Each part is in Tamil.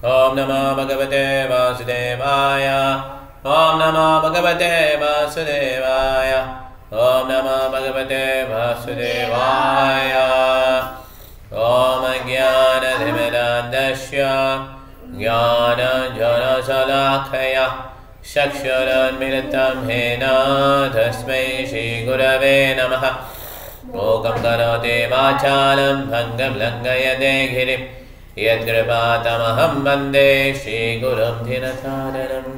ॐ नमो भगवते वासुदेवाय ॐ नमो भगवते वासुदेवाय ॐ नमो भगवते वासुदेवाय ॐ ज्ञानधिमिरान्दस्य ज्ञानजनशलाखया चक्षुरुन्मिलितं येन तस्मै श्रीगुरवे नमः मोकं करोति वाचालं भङ्गं लङ्घयते गिरिं यत्कृपातमहं वन्दे श्रीगुरुं धिनसादनम्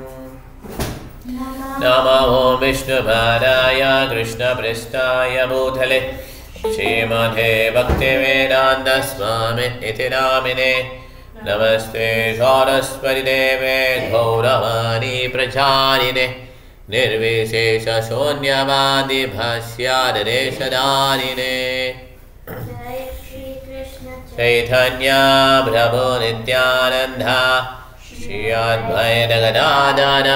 नमो विष्णुभाराय कृष्णपृष्ठाय भूतले श्रीमते भक्तिवेदान्तस्वामि इति नामिने नमस्ते सरस्वतिदेवे गौरवाणी प्रचारिणे निर्विशेषशून्यवादिभाष्यादेशदारिणे जय श्री कृष्ण चैतन्या प्रभो नित्यानन्दा श्री अद्वैतगदाधर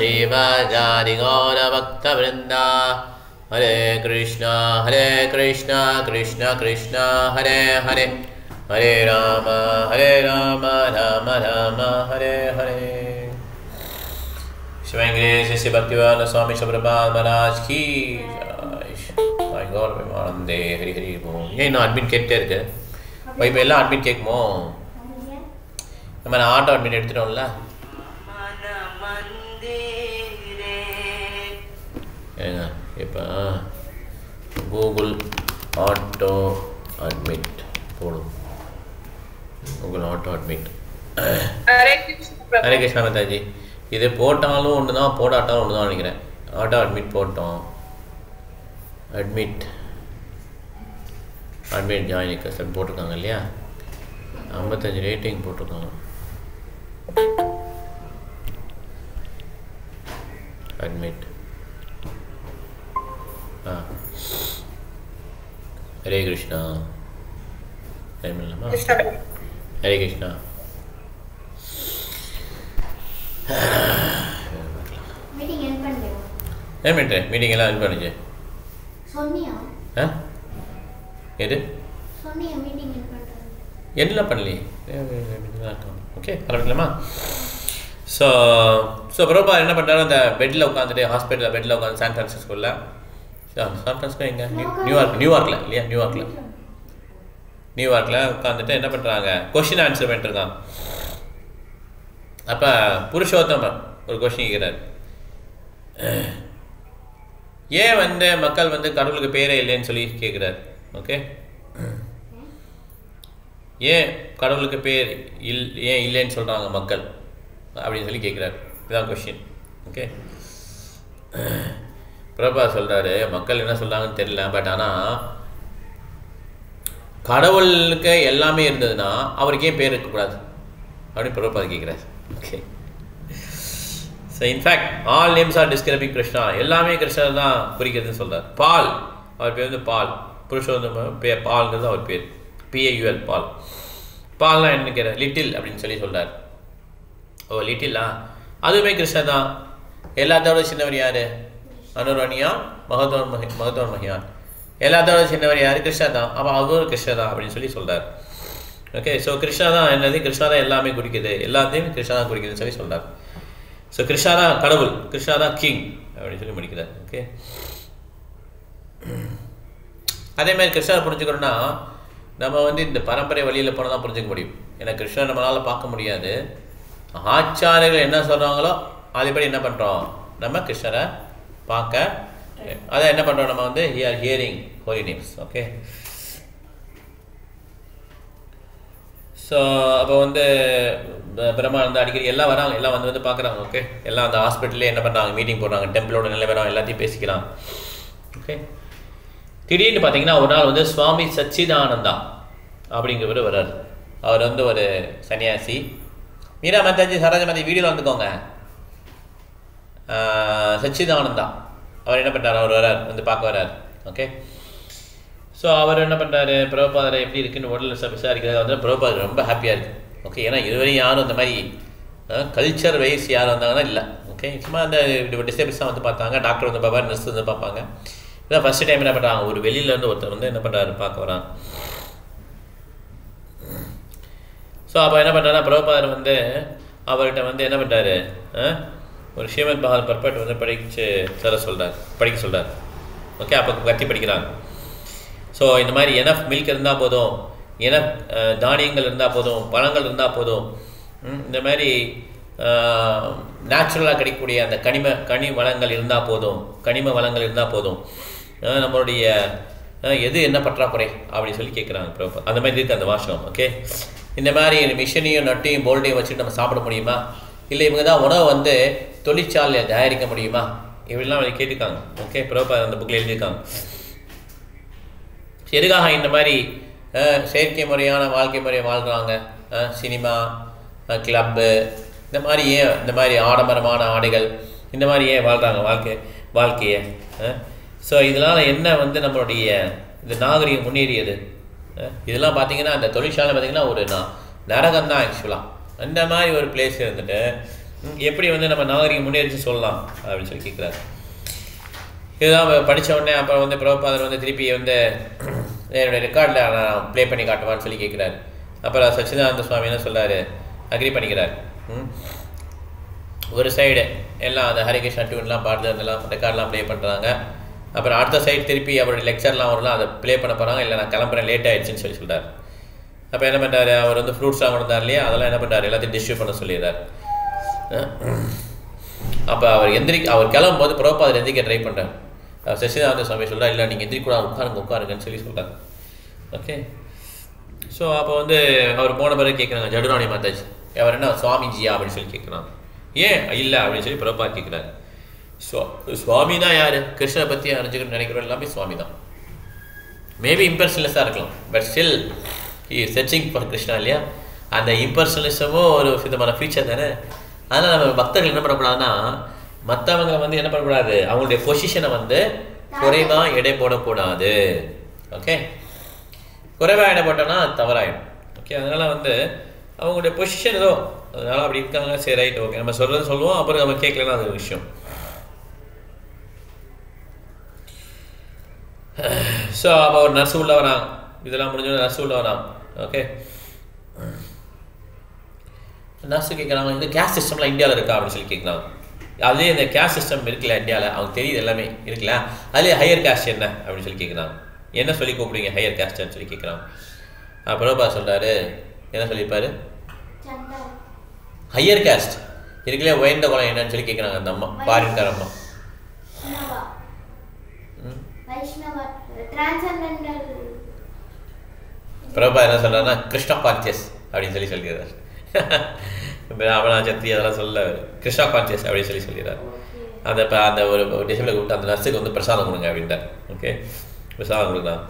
श्रीवाजादिगौरभक्तवृन्दा हरे कृष्ण हरे कृष्ण कृष्ण कृष्ण हरे हरे हरे राम हरे राम राम राम हरे हरे शिवंग्रेश श्री भक्तिवान स्वामी सुप्रभात महाराज की जय गौर विमानंदे हरि हरि ஓம் ஏன் இன்னும் அட்மிட் கேட்டே இருக்கு இப்போ இப்போ எல்லாம் அட்மிட் கேட்குமோ நம்ம நான் ஆட்டோ அட்மிட் எடுத்துட்டோம்ல ஏங்க இப்போ கூகுள் ஆட்டோ அட்மிட் போடும் Google auto admit Hare Krishna Prabhu Hare Krishna Mataji இது போட்டாலும் ஒன்று தான் போடாட்டாலும் ஒன்று தான் நினைக்கிறேன் ஆட்டோ அட்மிட் போட்டோம் அட்மிட் அட்மிட் ஜாயின் கஸ்ட் போட்டிருக்காங்க இல்லையா ஐம்பத்தஞ்சு ரேட்டிங் போட்டிருக்காங்க அட்மிட் ஆ ஹரே கிருஷ்ணா டைம் இல்லாமா கிருஷ்ண பிரபு ஹரே கிருஷ்ணா மீட்டிங் என் பண்ணுங்க ஏன் மினிட்டு மீட்டிங் எல்லாம் இது பண்ணுச்சு சொன்னியா ஆ எது சொன்னியா மீட்டிங் என் பண்ணுறது என்ன பண்ணலையே ஓகே ஆரம்பிக்கலாமா ஸோ ஸோ பிரபா என்ன பண்ணுறாரு அந்த பெட்டில் உட்காந்துட்டு ஹாஸ்பிட்டலில் பெட்டில் உட்காந்து சான் ஃப்ரான்சிஸ்கோவில் சான் ஃப்ரான்சிஸ்கோ எங்கே நியூ நியூயார்க் நியூயார்க்கில் இல்லையா நியூயார்க்கில் நியூயார்க்கில் உட்காந்துட்டு என்ன பண்ணுறாங்க கொஷின் ஆன்சர் பண்ணிட்டுருக்கான் அப்போ புருஷோத்தமன் ஒரு கொஷின் கேட்குறாரு ஏன் வந்து மக்கள் வந்து கடவுளுக்கு பேரே இல்லைன்னு சொல்லி கேட்குறாரு ஓகே ஏன் கடவுளுக்கு பேர் இல் ஏன் இல்லைன்னு சொல்கிறாங்க மக்கள் அப்படின்னு சொல்லி கேட்குறாரு இதுதான் கொஷின் ஓகே பிரபா சொல்கிறாரு மக்கள் என்ன சொல்கிறாங்கன்னு தெரியல பட் ஆனால் கடவுளுக்கு எல்லாமே இருந்ததுன்னா அவருக்கு ஏன் பேர் இருக்கக்கூடாது அப்படின்னு பிரபா கேட்குறாரு okay so in fact all names are describing Krishna எல்லாமே கிருஷ்ணர் தான் குறிக்கிறதுன்னு சொல்கிறார் பால் அவர் பேர் வந்து பால் புருஷோத்தம பேர் பால்ங்கிறது அவர் பேர் பிஏயுஎல் பால் பால்னா என்ன கேட்குற லிட்டில் அப்படின்னு சொல்லி சொல்கிறார் ஓ லிட்டிலா அதுவுமே கிருஷ்ணர் தான் எல்லாத்தோட சின்னவர் யார் அனுரணியா மகதோர் மகி மகதோர் மகியான் எல்லாத்தோட சின்னவர் யார் கிருஷ்ணா தான் அப்போ அவரும் கிருஷ்ணா தான் அப்படின்னு சொல்லி சொல்கிறார் ஓகே ஸோ கிருஷ்ணா தான் என்னது கிருஷ்ணா தான் எல்லாமே குறிக்குது எல்லாத்தையும் கிருஷ்ணா தான் குறிக்குதுன்னு சொல்லி சொல்கிறார் ஸோ கிருஷ்ணா தான் கடவுள் கிருஷ்ணா தான் கிங் அப்படின்னு சொல்லி முடிக்கிறார் ஓகே அதே மாதிரி கிருஷ்ணரை புரிஞ்சுக்கணும்னா நம்ம வந்து இந்த பரம்பரை வழியில் போனால் தான் புரிஞ்சுக்க முடியும் ஏன்னா கிருஷ்ணரை நம்மளால் பார்க்க முடியாது ஆச்சாரியர்கள் என்ன சொல்கிறாங்களோ அதேபடி என்ன பண்ணுறோம் நம்ம கிருஷ்ணரை பார்க்க அதை என்ன பண்ணுறோம் நம்ம வந்து here hearing holy names okay so அப்போ வந்து ப- பிரம்மா வந்து அடிக்கடி எல்லாம் வராங்க எல்லாம் வந்து வந்து பார்க்குறாங்க ஓகே எல்லாம் அந்த ஹாஸ்பிட்டல்லே என்ன பண்ணுறாங்க மீட்டிங் போடுறாங்க டெம்பிளோட நிலைவரம் எல்லாத்தையும் பேசிக்கிறாங்க ஓகே திடீர்னு பார்த்தீங்கன்னா ஒரு நாள் வந்து சுவாமி சச்சிதானந்தா அப்படிங்கிறவர் வர்றார் அவர் வந்து ஒரு சன்னியாசி மீரா மத்தாஜி சரோஜமதி வீடியோவில் வந்துக்கோங்க ஆஹ் சச்சிதானந்தா அவர் என்ன பண்ணுறாரு அவர் வரார் வந்து பார்க்க வரார் ஓகே ஸோ அவர் என்ன பண்ணுறாரு பிரபுபாதரை எப்படி இருக்குன்னு உடல் விசாரிக்கிறது வந்து பிரபுபாதர் ரொம்ப ஹாப்பியாக இருக்குது ஓகே ஏன்னா இதுவரையும் யாரும் இந்த மாதிரி கல்ச்சர் வைஸ் யார் வந்தாங்கன்னா இல்லை ஓகே சும்மா அந்த டிஸ்டர்பன்ஸ் தான் வந்து பார்த்தாங்க டாக்டர் வந்து பார்ப்பாரு நர்ஸ் வந்து பார்ப்பாங்க இதான் ஃபஸ்ட்டு டைம் என்ன பண்ணுறாங்க ஒரு வெளியிலேருந்து ஒருத்தர் வந்து என்ன பண்ணுறாரு பார்க்க வராங்க ஸோ அப்போ என்ன பண்ணுறாருன்னா பிரபுபாதர் வந்து அவர்கிட்ட வந்து என்ன பண்ணுறாரு ஒரு ஸ்ரீமத் பகல் பர்பட் வந்து படிச்சு தர சொல்கிறார் படிக்க சொல்கிறார் ஓகே அப்போ கத்தி படிக்கிறாங்க ஸோ இந்த மாதிரி எனஃப் மில்க் இருந்தால் போதும் எனஃப் தானியங்கள் இருந்தால் போதும் பழங்கள் இருந்தால் போதும் ம், இந்த மாதிரி நேச்சுரலாக கிடைக்கக்கூடிய அந்த கனிம கனி வளங்கள் இருந்தால் போதும் கனிம வளங்கள் இருந்தால் போதும் அஹ், நம்மளுடைய அஹ், எது என்ன பற்றாக்குறை அப்படின்னு சொல்லி கேட்குறாங்க ப்ரோப்பா அந்த மாதிரி இருக்குது அந்த வாசகம் ஓகே இந்த மாதிரி மிஷினையும் நட்டையும் போல்டையும் வச்சுட்டு நம்ம சாப்பிட முடியுமா இல்லை இவங்க தான் உணவை வந்து தொழிற்சாலையில் தயாரிக்க முடியுமா இப்படிலாம் அவங்க கேட்டிருக்காங்க ஓகே ப்ரோப்பா அந்த புக்கில் எழுதியிருக்காங்க எதுக்காக இந்த மாதிரி அஹ், செயற்கை முறையான வாழ்க்கை முறையை வாழ்கிறாங்க சினிமா கிளப்பு இந்த மாதிரி ஏன் இந்த மாதிரி ஆடம்பரமான ஆடைகள் இந்த மாதிரி ஏன் வாழ்கிறாங்க வாழ்க்கை வாழ்க்கையை ஸோ இதனால் என்ன வந்து நம்மளுடைய இந்த நாகரிகம் முன்னேறியது அஹ், இதெல்லாம் பார்த்தீங்கன்னா அந்த தொழிற்சாலை பார்த்தீங்கன்னா ஒரு ந நரகம் தான் ஆக்சுவலாக அந்த மாதிரி ஒரு பிளேஸ் இருந்துட்டு ம், எப்படி வந்து நம்ம நாகரிகம் முன்னேறிச்சு சொல்லலாம் அப்படின்னு சொல்லி கேட்குறாரு இதுதான் அவ படிச்ச உடனே அப்புறம் வந்து பிரபுபாதர் வந்து திருப்பி வந்து என்னுடைய ரெக்கார்டில் நான் ப்ளே பண்ணி காட்டுவான்னு சொல்லி கேட்குறாரு அப்புறம் சச்சிதானந்த சுவாமி என்ன சொல்றாரு அக்ரி பண்ணிக்கிறார் ம். ஒரு சைடு எல்லாம் அந்த ஹரிகிருஷ்ணா டியூன்லாம் பாடுறது அதெல்லாம் ரெக்கார்ட்லாம் ப்ளே பண்ணுறாங்க அப்புறம் அடுத்த சைடு திருப்பி அவருடைய லெக்சர்லாம் வரலாம் அதை ப்ளே பண்ண போகிறாங்க இல்லை நான் கிளம்புறேன் லேட் ஆயிடுச்சுன்னு சொல்லி சொல்றாரு அப்போ என்ன பண்ணுறாரு அவர் வந்து ஃப்ரூட்ஸ்லாம் கொண்டு வந்தார் இல்லையா அதெல்லாம் என்ன பண்ணுறாரு எல்லாத்தையும் டிஸ்ட்ரிபியூட் பண்ண சொல்லிடுறாரு அப்போ அவர் எந்திரி அவர் கிளம்பும் போது பிரபாதர் எந்திரிக்க ட்ரை பண்ணுறார் சசிதானந்த சுவாமி சொல்கிறார் இல்லை நீங்கள் எந்திரிக்கூடாது உட்காருங்க உட்காருங்கன்னு சொல்லி சொல்கிறார் ஓகே ஸோ அப்போ வந்து அவர் போன பிறகு கேட்குறாங்க ஜடுராணி மாதாஜி அவர் என்ன சுவாமிஜியா அப்படின்னு சொல்லி கேட்குறாங்க ஏன் இல்லை அப்படின்னு சொல்லி பிரபா கேட்குறாரு ஸோ சுவாமினா யார் கிருஷ்ணனை பற்றி அறிஞ்சுக்கணும்னு நினைக்கிறோம் எல்லாமே சுவாமி தான் மேபி இம்பர்சனலிஸ்டாக இருக்கலாம் but still he searching for Krishna இல்லையா அந்த இம்பர்சனலிசமும் ஒரு விதமான ஃபீச்சர் தானே அதனால் நம்ம பக்தர்கள் என்ன பண்ணக்கூடாதுன்னா மற்றவங்க வந்து என்ன பண்ணக்கூடாது அவங்களுடைய பொசிஷனை வந்து குறைவாக எடை போடக்கூடாது ஓகே குறைவாக எடை போட்டோன்னா அது தவறாயிடும் ஓகே அதனால் வந்து அவங்களுடைய பொசிஷன் ஏதோ அதனால் அப்படி இருக்காங்க சரி ரைட் ஓகே நம்ம சொல்கிறது சொல்லுவோம் அப்புறம் நம்ம கேட்கலன்னா அது ஒரு விஷயம் ஸோ அப்போ ஒரு நர்ஸ் உள்ள வரான் இதெல்லாம் முடிஞ்சோட நர்ஸ் உள்ள வரான் ஓகே நர்ஸு கேட்குறாங்க இந்த கேஸ் சிஸ்டம்லாம் இந்தியாவில் இருக்கா அப்படின்னு சொல்லி கேட்குறாங்க அதே இந்த கேஸ் சிஸ்டம் இருக்குல்ல இந்தியாவில் அவங்க தெரியுது எல்லாமே இருக்குல்ல அதுலேயே ஹையர் கேஸ்ட் என்ன அப்படின்னு சொல்லி கேட்குறாங்க என்ன சொல்லி கூப்பிடுங்க ஹையர் கேஸ்ட்னு சொல்லி கேட்குறாங்க பிரபா சொல்கிறாரு என்ன சொல்லியிருப்பாரு சண்டா ஹையர் கேஸ்ட் இருக்குல்லையா உயர்ந்த குலம் என்னன்னு சொல்லி கேட்குறாங்க அந்த அம்மா பாரின்கார அம்மா வைஷ்ணவா ம். வைஷ்ணவா டிரான்செண்டல் பிரபா என்ன சொல்றாருன்னா கிருஷ்ணா கான்சியஸ் அப்படின்னு சொல்லி சொல்லிடுறாரு பிராமணா சத்ரி அதெல்லாம் சொல்ல கிருஷ்ணா கான்சியஸ் அப்படின்னு சொல்லி சொல்லிடுறாரு அந்த இப்போ அந்த ஒரு டிசம்பிளை கூப்பிட்டு அந்த நர்ஸுக்கு வந்து பிரசாதம் கொடுங்க அப்படின்ட்டார் ஓகே பிரசாதம் கொடுக்கலாம்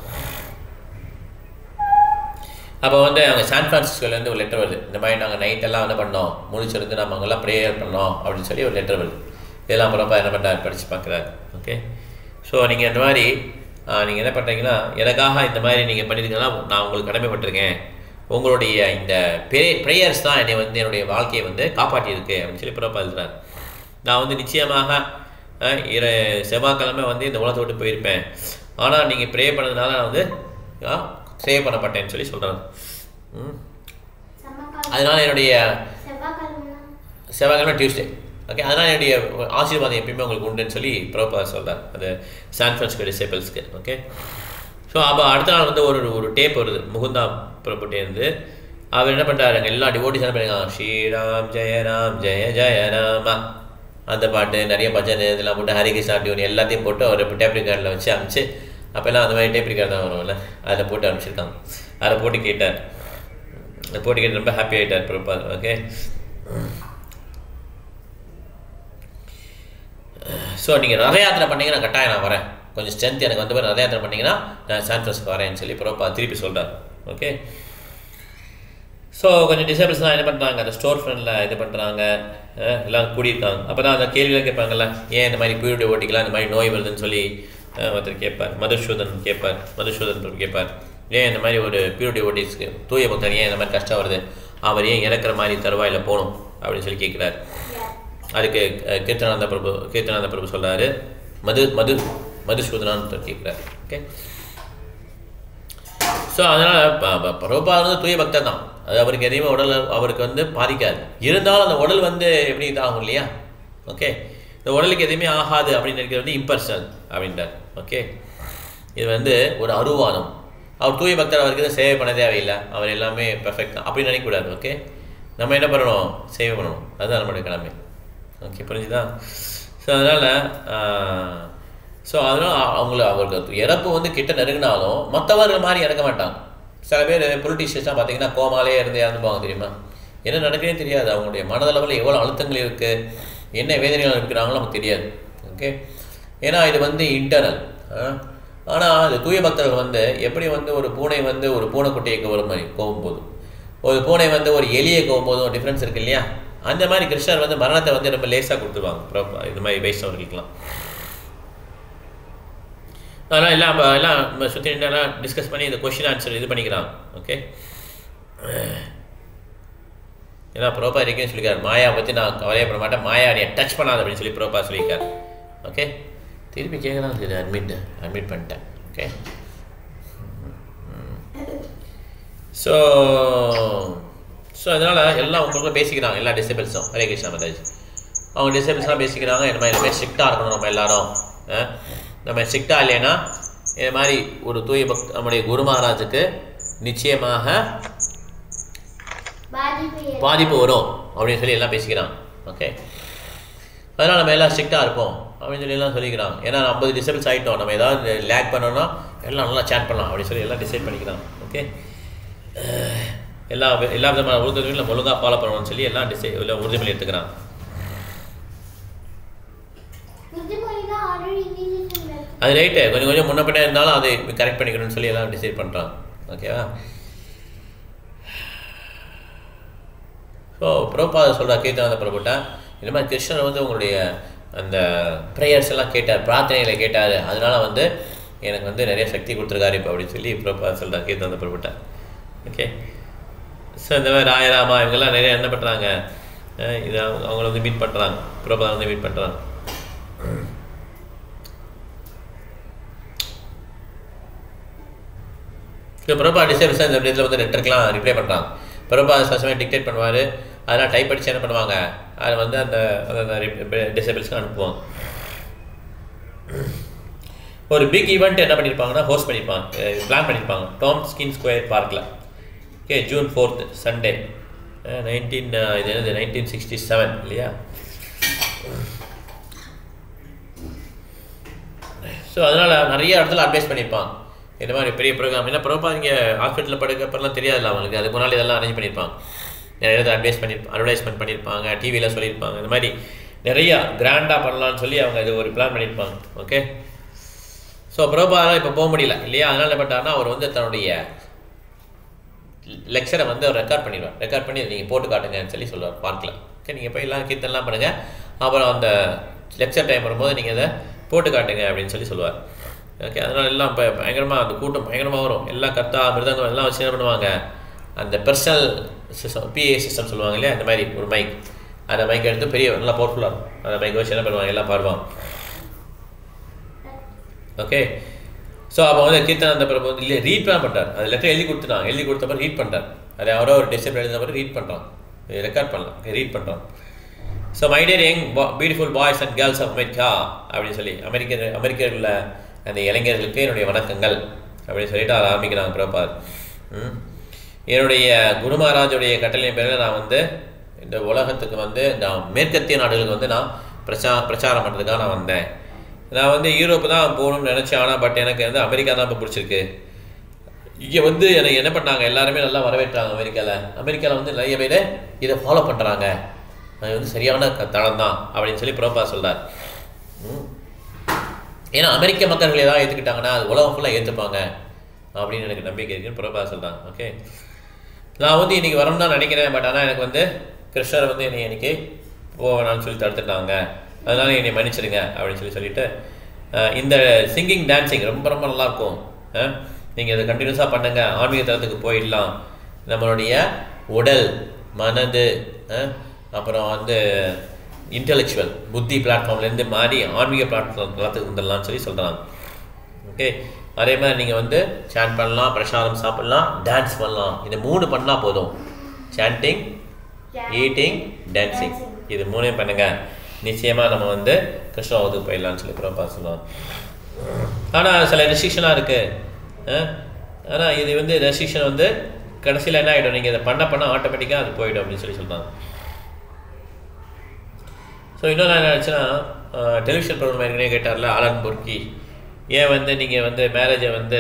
அப்போ வந்து அங்கே சான் ஃப்ரான்சிஸ்கோலேருந்து ஒரு லெட்டர் வருது இந்த மாதிரி நாங்கள் நைட்டெல்லாம் என்ன பண்ணோம் முழிச்சிருந்து நம்ம அங்கெல்லாம் ப்ரேயர் பண்ணோம் அப்படின்னு சொல்லி ஒரு லெட்டர் வருது இதெல்லாம் பிரபா என்ன பண்ணுறாரு படித்து பார்க்குறாரு ஓகே ஸோ நீங்கள் இந்த மாதிரி நீங்கள் என்ன பண்ணுறீங்கன்னா எனக்காக இந்த மாதிரி நீங்கள் பண்ணியிருக்கீங்கன்னா நான் உங்களுக்கு கடமைப்பட்டிருக்கேன் உங்களுடைய இந்த ப்ரே ப்ரேயர்ஸ் தான் என்னை வந்து என்னுடைய வாழ்க்கையை வந்து காப்பாற்றியிருக்கு அப்படின்னு சொல்லி பிரபா எழுதுறாரு நான் வந்து நிச்சயமாக அஹ், இரு செவ்வாய்க்கிழமை வந்து இந்த உலகத்தை விட்டு போயிருப்பேன் ஆனால் நீங்கள் ப்ரே பண்ணதுனால நான் வந்து சேவ் பண்ணப்பட்டேன்னு சொல்லி சொல்கிறாங்க ம் செம்மக்கால் அதனால் என்னுடைய செவ்வாய்க்கிழமை செவ்வாய்க்கிழமை டியூஸ்டே ஓகே அதனால் என்னுடைய ஆசீர்வாதம் எப்பயுமே உங்களுக்கு உண்டுன்னு சொல்லி பிரபா சொல்கிறார் அது சான் ஃப்ரான்ஸ்கோ டிசேபிள்ஸ்க்கு ஓகே ஸோ அப்போ அடுத்த நாள் வந்து ஒரு ஒரு டேப் வருது முகுந்தா பிரபுட்டேருந்து அவர் என்ன பண்ணுறாரு அங்கே எல்லா டிவோட்டிஸ் என்ன பண்ணிருக்காங்க ஸ்ரீராம் ஜெயராம் ஜெய ஜெய ராமா அந்த பாட்டு நிறைய பஜனை இதெல்லாம் போட்டு ஹரிகிருஷ்ணா டியூன் எல்லாத்தையும் போட்டு அவர் டேப் ரிகார்டில் வச்சு அனுப்பிச்சு அப்போல்லாம் அந்த மாதிரி டேப் ரிகார்ட் தான் வரும்ல அதில் போட்டு அனுப்பிச்சிருக்காங்க அதை போட்டு கேட்டார் அதை போட்டு கேட்டு ரொம்ப ஹாப்பி ஆகிட்டார் பிரபா ஓகே ஸோ நீங்கள் ரத யாத்திரை பண்ணீங்கன்னா கட்டாயம் நான் வரேன் கொஞ்சம் ஸ்ட்ரென்த் எனக்கு வந்து ரத யாத்திரை பண்ணீங்கன்னா நான் சான் ஃப்ரான்ஸ்கோ வரேன்னு சொல்லி பிரபா திருப்பி சொல்கிறார் ஓகே ஸோ கொஞ்சம் டிசேபிள்ஸ்லாம் என்ன பண்ணுறாங்க அந்த ஸ்டோர் ஃப்ரண்டில் இது பண்ணுறாங்க எல்லாம் கூடியிருக்காங்க அப்போ தான் அந்த கேள்வியெல்லாம் கேட்பாங்கல்ல ஏன் இந்த மாதிரி பீரியட் ஓட்டிக்கலாம் இந்த மாதிரி நோய் வருதுன்னு சொல்லி அஹ், ஒருத்தர் கேட்பார் மதுசூதன் கேட்பார் மதுசூதன் கேட்பார் ஏன் இந்த மாதிரி ஒரு பீரியட் ஓட்டிஸ்க்கு தூய பக்தர் ஏன் இந்த மாதிரி கஷ்டம் வருது அவர் ஏன் இறக்குற மாதிரி தருவாயில் போகணும் அப்படின்னு சொல்லி கேட்குறாரு அதுக்கு அஹ், கீர்த்தனானந்த பிரபு கீர்த்தனானந்த பிரபு சொல்றாரு மது மது மதுசூதனான்னு கேட்குறாரு ஓகே ஸோ அதனால் பிரபா வந்து தூய பக்தர் தான் அது அவருக்கு எதையுமே உடல் அவருக்கு வந்து பாதிக்காது இருந்தாலும் அந்த உடல் வந்து எப்படி இதாகும் இல்லையா ஓகே இந்த உடலுக்கு எதுவுமே ஆகாது அப்படின்னு நினைக்கிறது வந்து இம்பர்சனல் அப்படின்றார் ஓகே இது வந்து ஒரு அருவானம் அவர் தூய பக்தர் அவருக்கு எதுவும் சேவை பண்ண தேவையில்லை அவர் எல்லாமே பெர்ஃபெக்ட் தான் அப்படி நினைக்கக்கூடாது ஓகே நம்ம என்ன பண்ணணும் சேவை பண்ணணும் அதுதான் நம்மளுடைய கடமை ஓகே புரிஞ்சுதா ஸோ அதனால் ஸோ அதனால் அவங்கள அவருக்கு இறப்பு வந்து கிட்ட நெருங்கினாலும் மற்றவர்கள் மாதிரி இறக்க மாட்டாங்க சில பேர் பொலிட்டிஷியன்ஸ்லாம் பார்த்தீங்கன்னா கோமாலே இருந்து இறந்துப்பாங்க தெரியுமா என்ன நடக்குதுன்னு தெரியாது அவங்களுடைய மனதளவில் எவ்வளோ அழுத்தங்கள் இருக்குது என்ன வேதனைகள் இருக்கிறாங்களோ நமக்கு தெரியாது ஓகே ஏன்னா இது வந்து இன்டர்னல் ஆனால் அது தூய பக்தர்கள் வந்து எப்படி வந்து ஒரு பூனை வந்து ஒரு பூனைக்குட்டியை கவரும் மாதிரி கோவும்போது ஒரு பூனை வந்து ஒரு எலியை கோவும்போதும் டிஃப்ரென்ஸ் இருக்கு இல்லையா அந்த மாதிரி கிருஷ்ணர் வந்து மரணத்தை வந்து ரொம்ப லேசாக கொடுத்துருவாங்க ப்ரோ- இது மாதிரி வைஷ்ணவர்களுக்கெல்லாம் அதெல்லாம் எல்லாம் அப்ப எல்லாம் சுற்றி எல்லாம் டிஸ்கஸ் பண்ணி இந்த கொஷின் ஆன்சர் இது பண்ணிக்கிறாங்க ஓகே ஏன்னா ப்ரோப்பா இருக்கேன்னு சொல்லியிருக்காரு மாயா பற்றி நான் கவலையே பண்ண மாட்டேன் மாயா நீ டச் பண்ணாத அப்படின்னு சொல்லி ப்ரோப்பா சொல்லியிருக்காரு ஓகே திருப்பி கேட்கலாம் இது அட்மிட் அட்மிட் பண்ணிட்டேன் ஓகே ஸோ ஸோ அதனால் எல்லாம் உங்களுக்கும் பேசிக்கிறாங்க எல்லா டிசேபிள்ஸும் ஹரே கிருஷ்ணா மதாஜ் அவங்க டிசேபிள்ஸ்லாம் பேசிக்கிறாங்க இந்த மாதிரி இனிமேல் ஸ்ட்ரிக்டாக இருக்கணும் நம்ம எல்லாரும் ஆ? நம்ம ஸ்ட்ரிக்டாக இல்லைன்னா இது மாதிரி ஒரு தூய பக்த நம்முடைய குரு மகாராஜுக்கு நிச்சயமாக பாதிப்பு ஏற்படும். பாதிப்பு வரும் அப்படின்னு சொல்லி எல்லாம் பேசிக்கிறான் ஓகே அதனால் நம்ம எல்லாம் ஸ்ட்ரிக்டாக இருப்போம் அப்படின்னு சொல்லி எல்லாம் சொல்லிக்கிறான் ஏன்னா ஐம்பது டிசபிள்ஸ் ஆகிட்டோம் நம்ம ஏதாவது லேக் பண்ணோம்னா எல்லாம் நல்லா சேட் பண்ணலாம் அப்படின்னு சொல்லி எல்லாம் டிசைட் பண்ணிக்கிறான் ஓகே எல்லா எல்லா விதமான உறுதிமொழியும் நம்ம ஒழுங்காக ஃபாலோ பண்ணணும்னு சொல்லி எல்லாம் டிசை இல்லை உறுதிமொழி எடுத்துக்கிறான் உறுதிமொழி தான் already இங்கிலீஷ்ல இருக்கு. அது ரைட்டு கொஞ்சம் கொஞ்சம் முன்ன பின்ன இருந்தாலும் அதை கரெக்ட் பண்ணிக்கணும்னு சொல்லி எல்லாம் டிசைட் பண்ணுறான் ஓகேவா ஸோ பிரபாத சொல்கிற கீர்த்தனாத பிரபுட்டா இந்த மாதிரி கிருஷ்ணர் வந்து உங்களுடைய அந்த ப்ரேயர்ஸ் எல்லாம் கேட்டார் பிரார்த்தனைகளை கேட்டார் அதனால வந்து எனக்கு வந்து நிறைய சக்தி கொடுத்துருக்காரு இப்போ அப்படின்னு சொல்லி பிரபாத சொல்கிறா கீர்த்தனாத பிரபுட்டா ஓகே ஸோ இந்த மாதிரி ராயராமா இவங்கெல்லாம் நிறைய என்ன பண்ணுறாங்க இதை அவங்க- அவங்கள வந்து மீட் பண்ணுறாங்க பிரபாதை வந்து மீட் பண்ணுறாங்க இப்போ பிரபா டிசைபிள்ஸ் இந்த இதில் வந்து லெட்டருக்குலாம் ரிப்ளை பண்ணுறாங்க பிரபா சில சமயம் டிக்டேட் பண்ணுவார் அதெல்லாம் டைப் அடிச்சு என்ன பண்ணுவாங்க அதை வந்து அந்த அந்த டிசேபிள்ஸ்க்கு அனுப்புவாங்க ஒரு பிக் ஈவெண்ட் என்ன பண்ணியிருப்பாங்கன்னா ஹோஸ்ட் பண்ணியிருப்பாங்க பிளான் பண்ணியிருப்பாங்க டாம் ஸ்கின் ஸ்கொயர் பார்க்கில் okay June fourth Sunday nineteen இது என்னது நைன்டீன் சிக்ஸ்டி செவன் இல்லையா ஸோ அதனால் நிறைய இடத்துல அட்வைஸ் பண்ணியிருப்பாங்க இந்த மாதிரி பெரிய ப்ரோக்ராம் என்ன ப்ரோப்பா இங்கே ஹாஸ்பிட்டலில் படுக்கப்பெல்லாம் தெரியாதுல்ல அவங்களுக்கு அதுக்கு முன்னாடி இதெல்லாம் அரேஞ்ச் பண்ணியிருப்பாங்க நிறைய இடத்துல அட்வைஸ் பண்ணி அட்வர்டைஸ்மெண்ட் பண்ணியிருப்பாங்க டிவியில் சொல்லியிருப்பாங்க இந்த மாதிரி நிறையா கிராண்டாக பண்ணலாம்னு சொல்லி அவங்க இது ஒரு பிளான் பண்ணியிருப்பாங்க ஓகே ஸோ ப்ரோபாலாம் இப்போ போக முடியல இல்லையா அதனால் என்ன பண்ணிட்டாருன்னா அவர் வந்து தன்னுடைய லெக்சரை வந்து அவர் ரெக்கார்ட் பண்ணிடுவார் ரெக்கார்ட் பண்ணி நீங்கள் போட்டு காட்டுங்கன்னு சொல்லி சொல்லுவார் பார்க்கில் ஓகே நீங்கள் போய் எல்லாம் கீர்த்தனெலாம் பண்ணுங்கள் அப்புறம் அந்த லெக்சர் டைம் வரும்போது நீங்கள் அதை போட்டு காட்டுங்க அப்படின்னு சொல்லி சொல்லுவார் ஓகே அதனால எல்லாம் இப்போ பயங்கரமாக அந்த கூட்டம் பயங்கரமாக வரும் எல்லா கத்தா மிருதங்கம் எல்லாம் வச்சு என்ன பண்ணுவாங்க அந்த பர்சனல் சிஸ்டம் பிஏ சிஸ்டம் சொல்லுவாங்க இல்லையா அந்த மாதிரி ஒரு மைக் அந்த மைக் எடுத்து பெரிய நல்லா பவர்ஃபுல்லாக இருக்கும் அந்த மைக் வச்சு என்ன பண்ணுவாங்க எல்லாம் பாடுவாங்க ஓகே ஸோ அப்போ வந்து கீர்த்தனாந்த பிரபு வந்து இல்லை ரீட் தான் பண்ணுறார் அது லெட்டர் எழுதி கொடுத்துட்டான் எழுதி கொடுத்தப்ப ரீட் பண்ணுறார் அது அவரோ ஒரு டிசிப்ளின் எழுதினப்ப ரீட் பண்ணுறான் ரெக்கார்ட் பண்ணலாம் ரீட் பண்ணுறான் so my dear young beautiful boys and girls of America அப்படின்னு சொல்லி அமெரிக்க அமெரிக்கர்களில் அந்த இளைஞர்களுக்கு என்னுடைய வணக்கங்கள் அப்படின்னு சொல்லிட்டு அதை ஆரம்பிக்கிறாங்க பிரபாத் ம். என்னுடைய குரு மகாராஜுடைய கட்டளையின் பேரில் நான் வந்து இந்த உலகத்துக்கு வந்து நான் மேற்கத்திய நாடுகளுக்கு வந்து நான் பிரச்சா பிரச்சாரம் பண்ணுறதுக்காக நான் வந்தேன் நான் வந்து யூரோப்பு தான் போகணும்னு நினச்சேன் ஆனால் பட் எனக்கு வந்து அமெரிக்கா தான் இப்போ பிடிச்சிருக்கு இங்கே வந்து எனக்கு என்ன பண்ணாங்க எல்லாருமே நல்லா வரவேற்றாங்க அமெரிக்காவில் அமெரிக்காவில் வந்து நிறைய பேர் இதை ஃபாலோ பண்ணுறாங்க அது வந்து சரியான க- தளம் தான் அப்படின்னு சொல்லி ப்ரோபா சொல்றார் ம். ஏன்னா அமெரிக்க மக்கள் ஏதாவது ஏற்றுக்கிட்டாங்கன்னா அது உலகம் ஃபுல்லாக ஏற்றுப்பாங்க அப்படின்னு எனக்கு நம்பிக்கை இருக்குன்னு ப்ரோபா சொல்கிறாங்க ஓகே நான் வந்து இன்றைக்கி வரணும்னு தான் நினைக்கிறேன் பட் ஆனால் எனக்கு வந்து கிருஷ்ணர் வந்து என்னை இன்னைக்கு போவேணான்னு சொல்லி தடுத்துட்டாங்க அதனால என்னை மன்னிச்சிடுங்க அப்படின்னு சொல்லி சொல்லிட்டு அஹ், இந்த சிங்கிங் டான்சிங் ரொம்ப ரொம்ப நல்லாயிருக்கும் நீங்கள் இதை கண்டினியூஸாக பண்ணுங்க ஆன்மீக தளத்துக்கு போயிடலாம் நம்மளுடைய உடல் மனது அஹ், அப்புறம் வந்து இன்டெலெக்சுவல் புத்தி பிளாட்ஃபார்ம்லேருந்து மாறி ஆன்மீக பிளாட்ஃபார்ம் தளத்துக்கு வந்துடலாம்னு சொல்லி சொல்கிறாங்க ஓகே அதே மாதிரி நீங்கள் வந்து சேட் பண்ணலாம் பிரசாதம் சாப்பிடலாம் டான்ஸ் பண்ணலாம் இந்த மூணு பண்ணால் போதும் சாண்டிங் ஈட்டிங் டான்சிங் இது மூணையும் பண்ணுங்க நிச்சயமாக நம்ம வந்து கிருஷ்ணாவதுக்கு போயிடலாம்னு சொல்லி பிரபா சொல்லுவாங்க ஆனால் சில ரெஸ்ட்ரிக்ஷனாக இருக்குது ஆனால் இது வந்து ரெஸ்ட்ரிக்ஷன் வந்து கடைசியில் என்ன ஆகிடும் நீங்கள் இதை பண்ண பண்ண ஆட்டோமேட்டிக்காக அது போயிடும் அப்படின்னு சொல்லி சொல்கிறாங்க ஸோ இன்னொன்று என்ன ஆச்சுன்னா டெலிவிஷன் ப்ரோக்ராம் ஏற்கனவே கேட்டார்ல ஆலன் பொர்க்கி ஏன் வந்து நீங்கள் வந்து மேரேஜை வந்து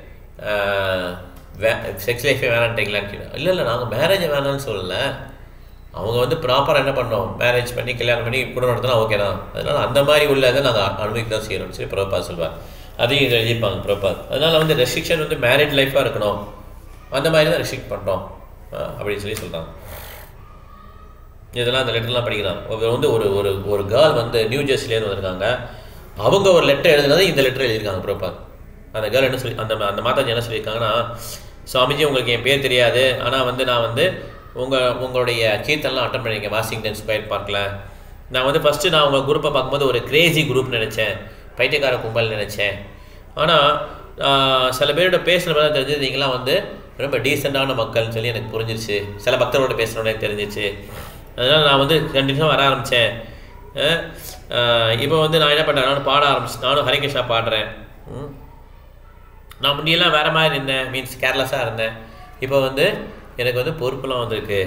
வே செக்ஸ் லைஃபே வேணான்ட்டீங்களான்னு கேட்டோம் இல்லை இல்லை நாங்கள் மேரேஜை வேணாம்னு சொல்லலை அவங்க வந்து ப்ராப்பராக என்ன பண்ணோம் மேரேஜ் பண்ணி கல்யாணம் பண்ணி குடும்பம் நடத்தினா ஓகே தான் அதனால் அந்த மாதிரி உள்ளதை நாங்கள் அனுமதிக்க தான் செய்யணும்னு சொல்லி பிரபா சொல்வார் அதையும் இங்க எழுதியிருப்பாங்க பிரபா அதனால் வந்து ரெஸ்ட்ரிக்ஷன் வந்து மேரேஜ் லைஃபாக இருக்கணும் அந்த மாதிரி தான் ரெஸ்ட்ரிக்ட் பண்ணுறோம் அப்படின்னு சொல்லி சொல்கிறாங்க இதெல்லாம் அந்த லெட்டர்லாம் படிக்கலாம் ஒரு வந்து ஒரு ஒரு ஒரு கேர்ள் வந்து நியூ ஜெர்சிலேருந்து வந்திருக்காங்க அவங்க ஒரு லெட்டர் எழுதுனது இந்த லெட்டர் எழுதியிருக்காங்க ப்ரோப்பா அந்த கேர்ள் என்ன சொல்லி அந்த அந்த மாதாஜி என்ன சொல்லியிருக்காங்கன்னா சுவாமிஜி உங்களுக்கு என் பேர் தெரியாது ஆனால் வந்து நான் வந்து உங்கள் உங்களுடைய கீர்த்தனெலாம் அட்டன் பண்ணியிருக்கேன் வாஷிங்டன் ஸ்கொயர் பார்க்கில் நான் வந்து ஃபஸ்ட்டு நான் உங்கள் குரூப்பை பார்க்கும்போது ஒரு கிரேசி குரூப் நினச்சேன் பைத்தியக்கார கும்பல் நினச்சேன் ஆனால் சில பேரோட பேசுகிறப்ப தான் தெரிஞ்சது நீங்களாம் வந்து ரொம்ப டீசெண்டான மக்கள்னு சொல்லி எனக்கு புரிஞ்சிருச்சு சில பக்தரோட பேசுகிறோட எனக்கு தெரிஞ்சிச்சு அதனால் நான் வந்து கண்டினியூஸாக வர ஆரம்பித்தேன் இப்போ வந்து நான் என்ன பண்ணுறேன் நானும் பாட ஆரம்பிச்சு நானும் ஹரிகிருஷ்ணா பாடுறேன் ம். நான் முன்னையெல்லாம் வேறு மாதிரி இருந்தேன் மீன்ஸ் கேர்லெஸ்ஸாக இருந்தேன் இப்போ வந்து எனக்கு வந்து பொறுப்புலாம் வந்திருக்கு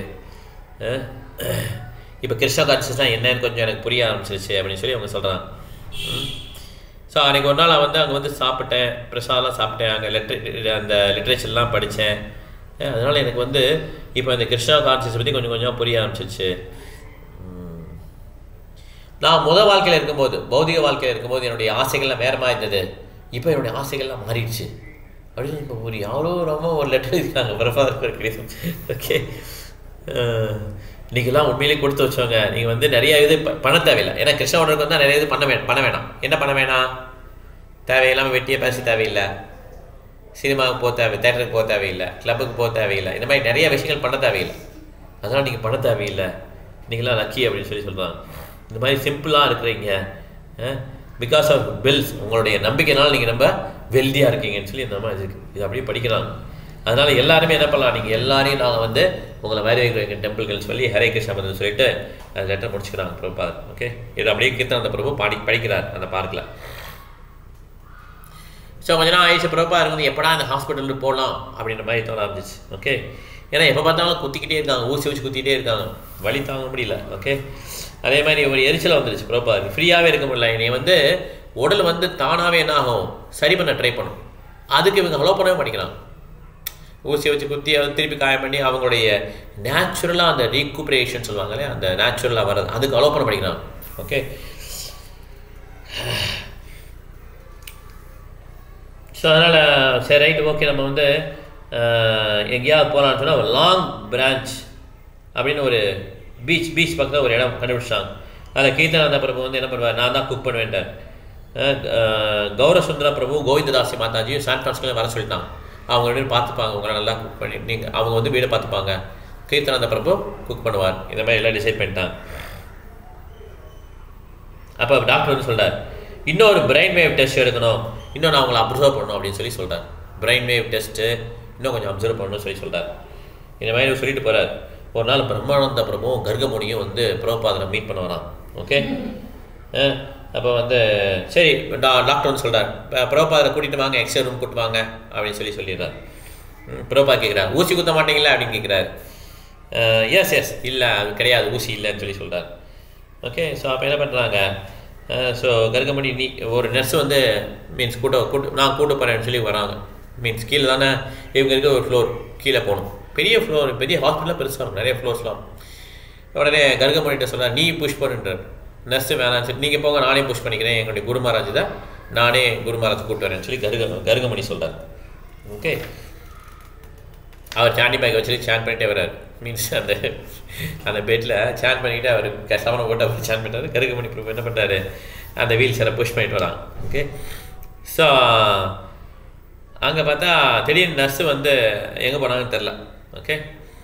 இப்போ கிருஷ்ண கான்சியஸ்னால் என்னன்னு கொஞ்சம் எனக்கு புரிய ஆரம்பிச்சிருச்சு அப்படின்னு சொல்லி அவங்க சொல்கிறாங்க ஸோ அன்றைக்கி ஒரு நாள் நான் வந்து அங்கே வந்து சாப்பிட்டேன் பிரசாதம்லாம் சாப்பிட்டேன் அங்கே லிட்ரே அந்த லிட்ரேச்சர்லாம் படித்தேன் அதனால் எனக்கு வந்து இப்போ இந்த கிருஷ்ணா கான்சியஸ் பற்றி கொஞ்சம் கொஞ்சம் புரிய ஆரம்பிச்சிருச்சு ம். நான் முத வாழ்க்கையில் இருக்கும்போது பௌதிக வாழ்க்கையில் இருக்கும்போது என்னுடைய ஆசைகள்லாம் வேறு மாதிரி இருந்தது இப்போ என்னுடைய ஆசைகள்லாம் மாறிடுச்சு அப்படின்னு இப்போ ஒரு யாரோ ரொம்ப ஒரு லெட்டர் இருக்காங்க பிரபாகர் கிடைக்கும் ஓகே நீங்களாம் உண்மையிலே கொடுத்து வச்சவங்க நீங்கள் வந்து நிறைய இது ப- பண்ண தேவையில்லை ஏன்னா கிருஷ்ணவனுக்கு வந்து நிறைய இது பண்ண வே பண்ண வேணாம் என்ன பண்ண வேணாம் தேவையில்லாமல் வெட்டியே பேச தேவையில்லை சினிமாவுக்கு போக தேவை தேட்டருக்கு போக தேவையில்லை கிளப்புக்கு போக தேவையில்லை இந்த மாதிரி நிறைய விஷயங்கள் பண்ண தேவையில்லை அதனால் நீங்கள் பண்ண தேவையில்லை நீங்களாம் லக்கி அப்படின்னு சொல்லி சொல்கிறாங்க இந்த மாதிரி சிம்பிளாக இருக்கிறீங்க பிகாஸ் ஆஃப் பில்ஸ் உங்களுடைய நம்பிக்கைனால நீங்கள் ரொம்ப வெல்தியாக இருக்கீங்கன்னு சொல்லி இந்த மாதிரி இருக்கு இது அப்படியே படிக்கிறாங்க அதனால் எல்லாருமே என்ன பண்ணலாம் நீங்கள் எல்லாரையும் நாங்கள் வந்து உங்களை வேறு வைக்கிற டெம்பிள்கள் சொல்லி ஹரே கிருஷ்ணா மந்திரம் சொல்லிட்டு அந்த லெட்டர் முடிச்சுக்கிறாங்க பிரபா ஓகே இது அப்படியே கீர்த்தன் அந்த பிரபு பாடி படிக்கிறார் அந்த பார்க்கில் ஸோ கொஞ்ச நாள் ஆயிடுச்சு பிறப்பா இருக்குது எப்படா அந்த ஹாஸ்பிட்டலுக்கு போகலாம் அப்படின்ற மாதிரி தோண ஆரம்பிச்சிச்சு ஓகே ஏன்னா எப்போ பார்த்தாலும் குத்திக்கிட்டே இருக்காங்க ஊசி வச்சு குத்திக்கிட்டே இருக்காங்க வலி தாங்க முடியல ஓகே அதே மாதிரி ஒரு எரிச்சல் வந்துருச்சு பிறப்பா ஃப்ரீயாகவே இருக்க முடியல என்னை வந்து உடல் வந்து தானாகவே என்ன ஆகும் சரி பண்ண ட்ரை பண்ணும் அதுக்கு இவங்க அலோவ் பண்ணவே மாட்டேங்கிறாங்க ஊசியை வச்சு குத்தி அதை திருப்பி காயம் பண்ணி அவங்களுடைய நேச்சுரலாக அந்த ரீகுப்ரேஷன் சொல்லுவாங்க இல்லையா அந்த நேச்சுரலாக வர்றது அதுக்கு அலோவ் பண்ண மாட்டேங்கிறாங்க ஓகே ஸோ அதனால் சரி ரைட்டு ஓகே நம்ம வந்து அஹ், எங்கேயாவது போகலான்னு சொன்னால் ஒரு லாங் பிரான்ச் அப்படின்னு ஒரு பீச் பீச் பக்கத்தில் ஒரு இடம் கண்டுபிடிச்சாங்க அதில் கீர்த்தனானந்த பிரபு வந்து என்ன பண்ணுவார் நான் தான் குக் பண்ணுவேன்ட்டார் அஹ், அஹ், கௌரசுந்தர பிரபு கோவிந்ததாசி மாதாஜியும் சான் பிரான்ஸ்கோலையும் வர சொல்லிட்டாங்க அவங்க ரெண்டு பேரும் பார்த்துப்பாங்க உங்களை நல்லா குக் பண்ணி நீங்கள் அவங்க வந்து வீடை பார்த்துப்பாங்க கீர்த்தனானந்த பிரபு குக் பண்ணுவார் இந்த மாதிரி எல்லாம் டிசைட் பண்ணிட்டாங்க அப்போ டாக்டர் வந்து சொல்றார் இன்னொரு பிரெயின் வேவ் டெஸ்ட் எடுக்கணும் இன்னும் நான் உங்களை அப்சர்வ் பண்ணணும் அப்படின்னு சொல்லி சொல்கிறார் பிரெயின் வேவ் டெஸ்ட்டு இன்னும் கொஞ்சம் அப்சர்வ் பண்ணணும்னு சொல்லி சொல்கிறார் இந்த மாதிரி சொல்லிட்டு போகிறார் ஒரு நாள் பிரம்மானந்த பிரபுவும் கர்கமுனியும் வந்து பிரபுபாதனை மீட் பண்ண வரான் ஓகே அப்போ வந்து சரி டா டாக்டர் வந்து சொல்கிறார் பிரபுபாதரை கூட்டிகிட்டு வாங்க எக்ஸ்ரே ரூம் கூட்டு வாங்க அப்படின்னு சொல்லி சொல்லிடுறார் பிரபா கேட்குறார் ஊசி குத்த மாட்டீங்களா அப்படின்னு கேட்குறாரு எஸ் எஸ் இல்லை அது கிடையாது ஊசி இல்லைன்னு சொல்லி சொல்கிறார் ஓகே ஸோ அப்போ என்ன பண்ணுறாங்க ஸோ கர்கமணி நீ ஒரு நர்ஸ் வந்து மீன்ஸ் கூட்ட கூட்டு நான் கூட்டு போகிறேன்னு சொல்லி வராங்க மீன்ஸ் கீழே தானே இவங்க இருக்க ஒரு ஃப்ளோர் கீழே போகணும் பெரிய ஃப்ளோர் பெரிய ஹாஸ்பிட்டலாக பெருசாக இருக்கும் நிறைய ஃப்ளோர்ஸ்லாம் உடனே கர்கமணிகிட்ட சொல்கிறார் நீ புஷ் பண்ணுன்றார் நர்ஸு வேணாம் சரி நீங்கள் போங்க நானே புஷ் பண்ணிக்கிறேன் எங்களுடைய குரு மகாராஜ் தான் நானே குரு மகாராஜ் கூப்பிட்டு வரேன்னு சொல்லி கருக கருகமணி சொல்கிறார் ஓகே அவர் சாண்டி பேக் வச்சுட்டு சேன் பண்ணிட்டே வர்றார் மீன்ஸ் அந்த அந்த பெட்டில் சேன் பண்ணிக்கிட்டு அவர் சவனை போட்டு அவர் சேன் பண்ணுறாரு கருகமணி பிரபு என்ன பண்ணுறாரு அந்த வீல் சேரை புஷ் பண்ணிட்டு வரான் ஓகே ஸோ அங்கே பார்த்தா திடீர்னு நர்ஸு வந்து எங்கே போனாங்கன்னு தெரில ஓகே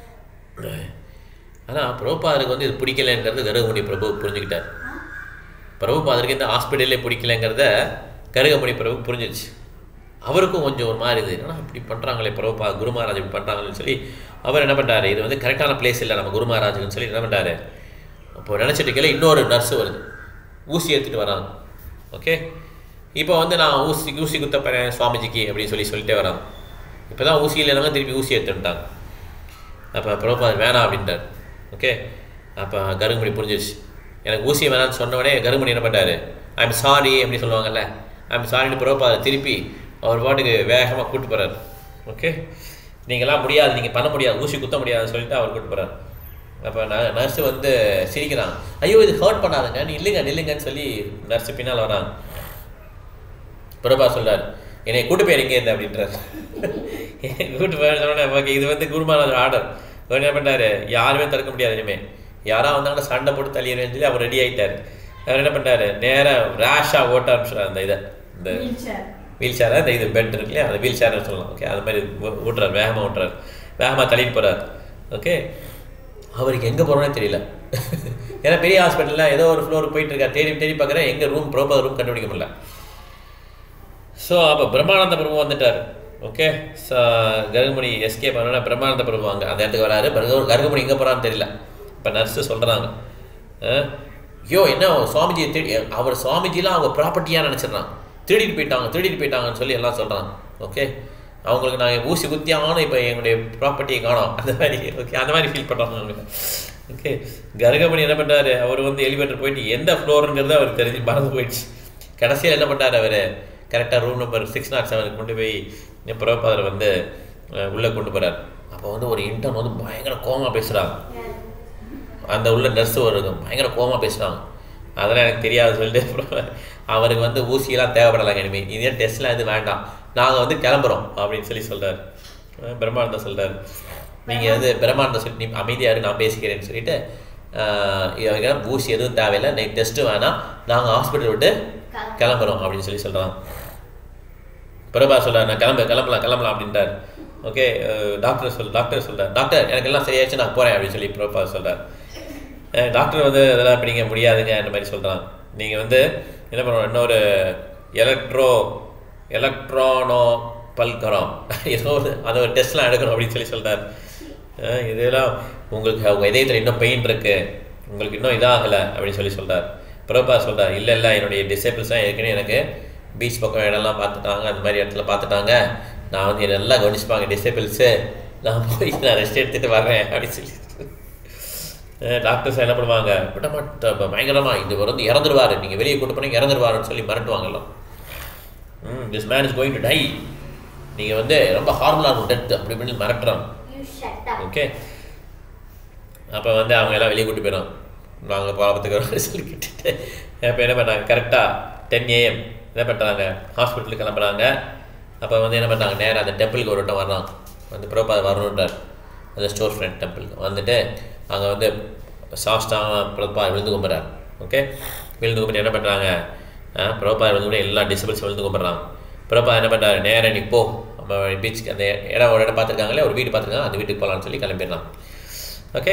ஆனால் பிரபுபாதருக்கு வந்து இது பிடிக்கலைங்கிறது கருகமணி பிரபு புரிஞ்சுக்கிட்டார் பிரபுபாதருக்கு இந்த ஹாஸ்பிட்டலே பிடிக்கலைங்கிறத கருகமணி பிரபு புரிஞ்சிருச்சு அவருக்கும் கொஞ்சம் ஒரு மாதிரி இது என்னடா இப்படி பண்ணுறாங்களே பிரபா குரு மகாராஜ் இப்படி பண்ணுறாங்கன்னு சொல்லி அவர் என்ன பண்ணுறாரு இது வந்து கரெக்டான பிளேஸ் இல்லை நம்ம குரு மகாராஜுன்னு சொல்லி என்ன பண்ணுறாரு அப்போ நினச்சிட்டு இருக்கையில இன்னொரு நர்ஸு வருது ஊசி எடுத்துகிட்டு வராங்க ஓகே இப்போ வந்து நான் ஊசி ஊசி குத்த போகிறேன் சுவாமிஜிக்கு அப்படின்னு சொல்லி சொல்லிட்டே வராங்க இப்போ தான் ஊசி இல்லைனாங்க திருப்பி ஊசி எடுத்துட்டாங்க அப்போ பிரபா வேணாம் அப்படின்றார் ஓகே அப்போ கருங்குமணி புரிஞ்சிருச்சு எனக்கு ஊசி வேணாம்னு சொன்ன உடனே கருங்குமணி என்ன பண்ணாரு ஐம் சாரி அப்படி சொல்லுவாங்கல்ல ஐம் சாரின்னு பிரபா திருப்பி அவர் பாட்டுக்கு வேகமாக கூட்டு போகிறார் ஓகே நீங்களாம் முடியாது நீங்கள் பண்ண முடியாது ஊசி குத்த முடியாதுன்னு சொல்லிட்டு அவர் கூட்டு போகிறார் அப்போ நான் நர்ஸு வந்து சிரிக்கிறான் ஐயோ இது ஹர்ட் பண்ணாதுங்க நீ இல்லைங்க நில்லுங்கன்னு சொல்லி நர்ஸு பின்னால் வராங்க பிரபா சொல்றார் என்னை கூட்டு போய் எங்கே இருந்த அப்படின்றார் கூட்டு போய் சொன்னேன் ஓகே இது வந்து குருமாராஜ் ஆர்டர் அவர் என்ன பண்ணாரு யாருமே தடுக்க முடியாது இனிமே யாரா வந்தாங்கன்னா சண்டை போட்டு தள்ளிடுவேன்னு சொல்லி அவர் ரெடி ஆயிட்டார் அவர் என்ன பண்ணாரு நேராக ரேஷாக ஓட்ட ஆரம்பிச்சிடார் அந்த இதை இந்த வீல் சேரை இந்த இது பெட் இருக்கு இல்லையா அந்த வீல் சேர்னு சொல்லலாம் ஓகே அது மாதிரி ஊ- ஊட்டுறாரு வேகமாக ஊட்டுறாரு வேகமாக தள்ளிட்டு போகிறார் ஓகே அவருக்கு எங்கே போகிறோன்னே தெரியல ஏன்னா பெரிய ஹாஸ்பிட்டலில் ஏதோ ஒரு ஃப்ளோர் போயிட்டு இருக்கார் தேடி தேடி பார்க்குறேன் எங்கே ரூம் ப்ரோப்பர் ரூம் கண்டுபிடிக்க முடியல ஸோ அப்போ பிரம்மானந்த பிரபு வந்துட்டார் ஓகே ஸோ கருகுமணி எஸ்கே பண்ணோன்னா பிரம்மானந்த பிரபு அங்கே அந்த இடத்துக்கு வராரு பிறகு கருகுமணி எங்கே போகிறான்னு தெரியல இப்போ நர்ஸு சொல்கிறாங்க ஐயோ என்ன சுவாமிஜி தேடி அவர் சுவாமிஜிலாம் அவங்க ப்ராப்பர்ட்டியாக நினச்சிடுறான் திருடிட்டு போயிட்டாங்க திருடிட்டு போயிட்டாங்கன்னு சொல்லி எல்லாம் சொல்கிறாங்க ஓகே அவங்களுக்கு நாங்கள் ஊசி குத்தியானு இப்போ எங்களுடைய ப்ராப்பர்ட்டியை காணோம் அந்த மாதிரி ஓகே அந்த மாதிரி ஃபீல் பண்ணுறாங்க அவங்க ஓகே கருகமணி என்ன பண்ணுறாரு அவர் வந்து எலிவேட்டர் போயிட்டு எந்த ஃப்ளோருங்கிறது அவருக்கு தெரிஞ்சு மறந்து போயிடுச்சு கடைசியில் என்ன பண்ணார் அவர் கரெக்டாக ரூம் நம்பர் சிக்ஸ் நாட் செவனுக்கு கொண்டு போய் பிரபாதர் வந்து அஹ், உள்ளே கொண்டு போகிறார் அப்போ வந்து ஒரு இன்டர்ன் வந்து பயங்கர கோமா பேசுகிறாங்க அந்த உள்ள நர்ஸு ஒரு பயங்கர கோமா பேசுகிறாங்க அதெல்லாம் எனக்கு தெரியாது சொல்லிட்டு அப்புறம் அவருக்கு வந்து ஊசியெல்லாம் தேவைப்படலாங்க இனிமேல் இதே டெஸ்ட்லாம் எதுவும் வேண்டாம் நாங்கள் வந்து கிளம்புறோம் அப்படின்னு சொல்லி சொல்கிறார் பிரம்மானந்தம் சொல்கிறார் நீங்கள் வந்து பிரம்மானந்தம் சொல்லி நீ அமைதியாக இரு, நான் பேசிக்கிறேன்னு சொல்லிட்டு ஆஹ், இவங்க ஊசி எதுவும் தேவையில்லை நீ டெஸ்ட்டு வேணாம் நாங்கள் ஹாஸ்பிட்டல் விட்டு கிளம்புறோம் அப்படின்னு சொல்லி சொல்கிறாங்க பிரபா சொல்றார் நான் கிளம்பு கிளம்பலாம் கிளம்பலாம் அப்படின்றார் ஓகே டாக்டர் சொல் டாக்டர் சொல்றார் டாக்டர் எனக்கு எல்லாம் சரியாயிடுச்சு நான் போகிறேன் அப்படின்னு சொல்லி பிரபா சொல்றார் அஹ் டாக்டர் வந்து அதெல்லாம் பிடிங்க முடியாதுங்க அந்த மாதிரி சொல்கிறாங்க நீங்கள் வந்து என்ன பண்ணணும் இன்னொரு எலக்ட்ரோ எலக்ட்ரானோ பல்கரம் ஏதோ ஒரு அதை ஒரு டெஸ்ட்லாம் எடுக்கணும் அப்படின்னு சொல்லி சொல்கிறார் இதெல்லாம் உங்களுக்கு உங்கள் இதயத்தில் இன்னும் பெயின் இருக்கு உங்களுக்கு இன்னும் இதாகலை அப்படின்னு சொல்லி சொல்கிறார் பிரபா சொல்கிறார் இல்லை இல்லை என்னுடைய டிசேபிள்ஸ்லாம் ஏற்கனவே எனக்கு பீச் பக்கம் இடம்லாம் பார்த்துட்டாங்க அந்த மாதிரி இடத்துல பார்த்துட்டாங்க நான் வந்து என்னை நல்லா கவனிச்சுப்பாங்க டிசேபிள்ஸு நான் போய் நான் ரெஸ்ட் எடுத்துகிட்டு வர்றேன் அப்படின்னு சொல்லி டாக்டர்ஸ் என்ன பண்ணுவாங்க விட மாட்ட பயங்கரமா இது வந்து இறந்துருவாரு நீங்கள் வெளியே கூட்டு போனீங்க இறந்துருவாருன்னு சொல்லி மிரட்டுவாங்கல்லாம் hmm this man is going to die நீங்கள் வந்து ரொம்ப ஹார்மலாக இருக்கும் டெத் அப்படி இப்படின்னு மிரட்டுறாங்க You shut up. ஓகே அப்போ வந்து அவங்க எல்லாம் வெளியே கூட்டு போயிடும் நாங்கள் பாவத்துக்கு சொல்லி கிட்டுட்டு இப்போ என்ன பண்ணாங்க கரெக்டாக டென் ஏஎம் என்ன பண்ணுறாங்க ஹாஸ்பிட்டலுக்கு கிளம்புறாங்க அப்போ வந்து என்ன பண்ணாங்க நேராக அந்த டெம்பிளுக்கு ஒரு வட்டம் வர்றாங்க வந்து பிரபா வரணுன்றார் அந்த ஸ்டோர் ஃப்ரண்ட் டெம்பிளுக்கு வந்துட்டு அங்கே வந்து சாஸ்டாக பிரபா விழுந்து கும்பிட்றார் ஓகே விழுந்து கும்பிட்டு என்ன பண்ணுறாங்க பிரபா விழுந்து கும்பிட்டு எல்லா டிசபிள்ஸ் விழுந்து கும்பிட்றாங்க பிரபா என்ன பண்ணுறாரு நேராக நீ போ நம்ம பீச்சுக்கு அந்த இடம் ஒரு இடம் பார்த்துருக்காங்களே ஒரு வீடு பார்த்துருக்காங்க அந்த வீட்டுக்கு போகலான்னு சொல்லி கிளம்பிடலாம் ஓகே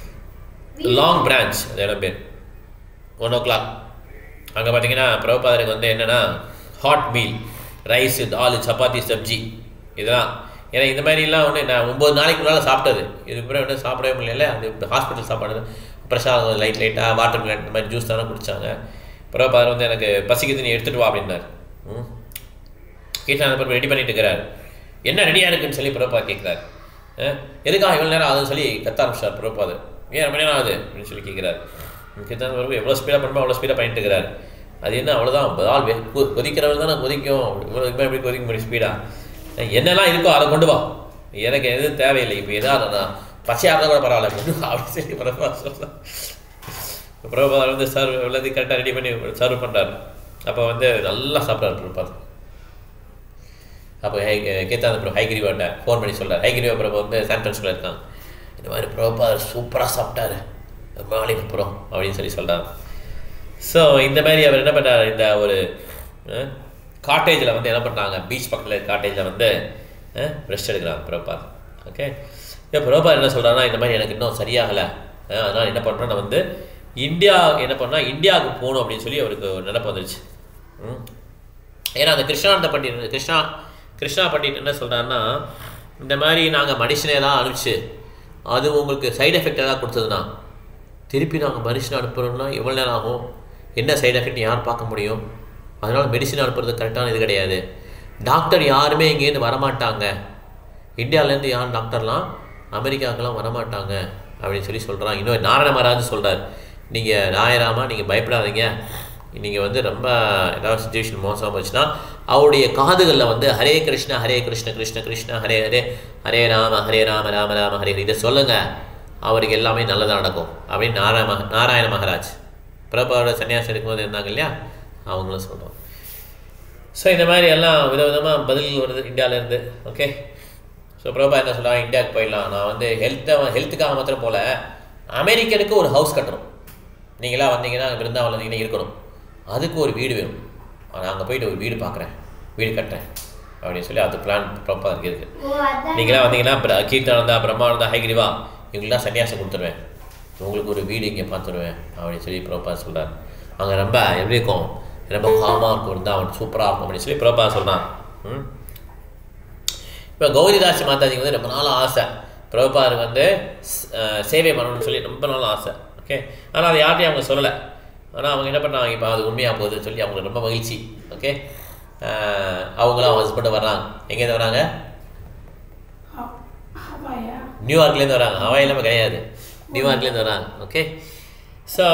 லாங் பிரான்ச் அந்த இடம் பேர் ஒன் ஓ கிளாக் அங்கே பார்த்தீங்கன்னா பிரபுபாதருக்கு வந்து என்னென்னா hot meal rice dal chapati sabzi இதெல்லாம் ஏன்னா இந்த மாதிரிலாம் ஒன்று நான் ஒம்பது நாளைக்கு முன்னால் சாப்பிட்டது இதுக்கு பிறகு ஒன்றும் சாப்பிடவே முடியல அது ஹாஸ்பிட்டல் சாப்பாடு பிரசாதம் லைட் லைட்டாக வாட்டர் மிலன் இந்த மாதிரி ஜூஸ் தானே குடித்தாங்க பிரபுபாதர் வந்து எனக்கு பசிக்குது நீ எடுத்துகிட்டு வா அப்படின்னார் ம் கீட்டான பிறகு ரெடி பண்ணிட்டு இருக்கிறார் என்ன ரெடியாக இருக்குன்னு சொல்லி பிரபா கேட்குறாரு எதுக்காக இவ்வளோ நேரம் ஆகுதுன்னு சொல்லி கத்த ஆரம்பிச்சார் பிரபாது ஏன் ரொம்ப நேரம் ஆகுது அப்படின்னு சொல்லி கேட்குறாரு கீட்டான பிறகு எவ்வளோ ஸ்பீடாக பண்ணுமோ அவ்வளோ ஸ்பீடாக பண்ணிட்டு இருக்கிறார் அது என்ன அவ்வளோதான் ஆள் வெ கொ- கொதிக்கிறவர் தானே கொதிக்கும் இவ்வளோ இதுமாதிரி எப்படி கொதிக்க முடியும் ஸ்பீடாக என்னெல்லாம் இருக்கோ அதை கொண்டு வா எனக்கு எதுவும் தேவையில்லை இப்போ எதாவது நான் பச்சையாக இருந்தால் கூட பரவாயில்ல கொண்டு வா அப்படின்னு சொல்லி பிரபா சொல்கிறேன் பிரபாதர் வந்து சர்வ் எல்லாத்தையும் கரெக்டாக ரெடி பண்ணி சர்வ் பண்ணுறாரு அப்போ வந்து நல்லா சாப்பிட்றாரு பிரபாத் அப்போ ஹை கேத்தாந்த ப்ரோ ஹைகிரிவாட்ட ஃபோன் பண்ணி சொல்கிறார் ஹைகிரிவா பிரபு வந்து சான் பிரான்ஸ்கோல இருக்காங்க இந்த மாதிரி பிரபாதர் சூப்பராக சாப்பிட்டாரு மாலிக் ப்ரோ அப்படின்னு சொல்லி சொல்கிறாங்க ஸோ இந்த மாதிரி அவர் என்ன பண்ணார் இந்த ஒரு காட்டேஜில் வந்து என்ன பண்ணுறாங்க பீச் பக்கத்தில் காட்டேஜில் வந்து ரெஸ்ட் எடுக்கிறாங்க பிரபாத் ஓகே இப்போ பிரபாத் என்ன சொல்கிறாருன்னா இந்த மாதிரி எனக்கு இன்னும் சரியாகலை அஹ், அதனால் என்ன பண்ணுறோம் நான் வந்து இந்தியா என்ன பண்ணால் இந்தியாவுக்கு போகணும் அப்படின்னு சொல்லி அவருக்கு ஒரு நினைப்பு வந்துருச்சு ம். ஏன்னா அந்த கிருஷ்ணானந்த பண்டிதர் கிருஷ்ணா கிருஷ்ணா பண்டிட் என்ன சொல்கிறாருன்னா இந்த மாதிரி நாங்கள் மனுஷனே தான் அனுப்பிச்சு அது உங்களுக்கு சைடு எஃபெக்ட் ஏதாவது கொடுத்ததுன்னா திருப்பி நாங்கள் மனுஷனை அனுப்புகிறோம்னா எவ்வளோ நேரம் ஆகும் என்ன சைடு எஃபெக்ட் யார் பார்க்க முடியும் அதனால் மெடிசன் அனுப்புறது கரெக்டான இது கிடையாது டாக்டர் யாருமே இங்கேருந்து வரமாட்டாங்க இந்தியாவிலேருந்து யார் டாக்டர்லாம் அமெரிக்காவுக்கெல்லாம் வரமாட்டாங்க அப்படின்னு சொல்லி சொல்கிறான் இன்னும் நாராயண மகாராஜ் சொல்கிறார் நீங்கள் நாயராமா நீங்கள் பயப்படாதீங்க நீங்கள் வந்து ரொம்ப ஏதாவது சுச்சுவேஷன் மோசமாக போச்சுன்னா அவருடைய காதுகளில் வந்து ஹரே கிருஷ்ணா ஹரே கிருஷ்ண கிருஷ்ண கிருஷ்ண ஹரே ஹரே ஹரே ராம ஹரே ராம ராம ராம ஹரே ஹரே. இதை சொல்லுங்கள் அவருக்கு எல்லாமே நல்லதாக நடக்கும் அப்படின்னு நாராயண மக நாராயண மகாராஜ் பிரபாவோட சன்னியாசம் எடுக்கும்போது இருந்தாங்க இல்லையா அவங்களும் சொல்கிறோம் ஸோ இந்த மாதிரி எல்லாம் விதவிதமாக பதில் வருது இந்தியாவிலேருந்து ஓகே ஸோ பிரபா என்ன சொல்கிறாங்க இந்தியாவுக்கு போயிடலாம் நான் வந்து ஹெல்த்தை ஹெல்த்துக்காக மாத்திரம் போல அமெரிக்கனுக்கு ஒரு ஹவுஸ் கட்டணும் நீங்களாம் வந்தீங்கன்னா பிருந்தாவன் வந்தீங்கன்னா இருக்கணும் அதுக்கு ஒரு வீடு வேணும் நான் அங்கே போயிட்டு ஒரு வீடு பார்க்குறேன் வீடு கட்டுறேன் அப்படின்னு சொல்லி அது பிளான் ப்ராப்பராக இருக்குது ஓ அதான் நீங்களாம் வந்தீங்கன்னா பிர- கீர்த்தனானந்தா பிரம்மானந்தா ஹைகிரிவா இவங்களாம் சன்னியாசம் கொடுத்துருவேன் உங்களுக்கு ஒரு வீடு இங்கே பார்த்துருவேன் அப்படின்னு சொல்லி பிரபா சொல்கிறார் அங்கே ரொம்ப எப்படி இருக்கும் ரொம்ப காமாக இருக்கும் இருந்தால் அவன் சூப்பராக இருக்கும் அப்படின்னு சொல்லி பிரபா சொல்கிறான் ம் இப்போ கௌரிதாசி மாதாஜிக்கு வந்து ரொம்ப நாள் ஆசை பிரபுபார் வந்து ஸ்- அஹ் சேவை பண்ணணும்னு சொல்லி ரொம்ப நாள் ஆசை ஓகே ஆனால் அதை யார்ட்டையும் அவங்க சொல்லலை ஆனால் அவங்க என்ன பண்ணாங்க இப்போ அது உண்மையாக போகுதுன்னு சொல்லி அவங்களுக்கு ரொம்ப மகிழ்ச்சி ஓகே அவங்களும் அவங்க ஹஸ்பண்ட் வர்றாங்க எங்கேருந்து வராங்க ஹவாயா நியூயார்க்லேருந்து வராங்க ஹவாய் இல்லாமல் கிடையாது நியூயார்க்லேருந்து வராங்க ஓகே ஸோ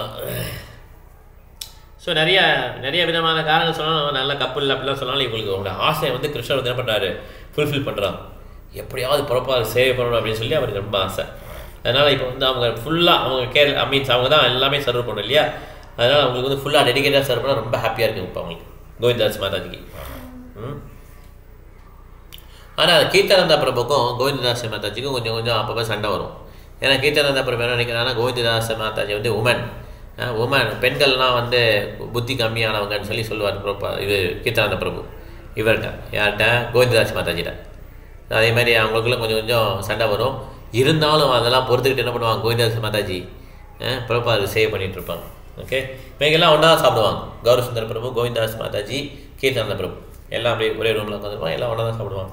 ஸோ நிறைய நிறைய விதமான காரணங்கள் சொன்னாலும் நல்ல கப்பல் அப்படிலாம் சொன்னாலும் இவங்களுக்கு அவங்களோட ஆசையை வந்து கிருஷ்ணர் வந்து என்ன பண்ணுறாரு ஃபுல்ஃபில் பண்ணுறாங்க எப்படியாவது ப்ராப்பராக சேவை பண்ணணும் அப்படின்னு சொல்லி அவருக்கு ரொம்ப ஆசை அதனால் இப்போ வந்து அவங்க ஃபுல்லாக அவங்க கேர் மீன்ஸ் அவங்க தான் எல்லாமே சர்வ் பண்ணணும் இல்லையா அதனால் அவங்களுக்கு வந்து ஃபுல்லாக டெடிகேட்டாக சர்வ் பண்ணால் ரொம்ப ஹாப்பியாக இருக்குது இப்போ அவங்களுக்கு கோவிந்தாஸ் மாதாஜிக்கு ம் ஆனால் கீர்த்தனந்தா பிரபுக்கும் கோவிந்ததாச மாதாஜிக்கும் கொஞ்சம் கொஞ்சம் அப்பப்போ சண்டை வரும் ஏன்னா கீர்த்தனந்தா பிரபு என்ன நினைக்கிறாங்கன்னா கோவிந்ததாச மாதாஜி வந்து உமன் உமன் பெண்கள்லாம் வந்து புத்தி கம்மியானவங்கன்னு சொல்லி சொல்லுவார் பிரபு இது கீர்த்தனந்த பிரபு இவர்கிட்ட யார்கிட்ட கோவிந்ததாஸ் மாதாஜிட்ட அதே மாதிரி அவங்களுக்குள்ள கொஞ்சம் கொஞ்சம் சண்டை வரும் இருந்தாலும் அதெல்லாம் பொறுத்துக்கிட்டு என்ன பண்ணுவாங்க கோவிந்ததாஸ் மாதாஜி பிரபு அது சேவ் பண்ணிட்டு இருப்பாங்க ஓகே இவங்கெல்லாம் ஒன்றா சாப்பிடுவாங்க கௌரவ சுந்தர பிரபு கோவிந்தாஸ் மாதாஜி கீர்த்தனந்த பிரபு எல்லாம் அப்படியே ஒரே ரூமில் உட்காந்துருப்பாங்க எல்லாம் ஒன்றா தான் சாப்பிடுவாங்க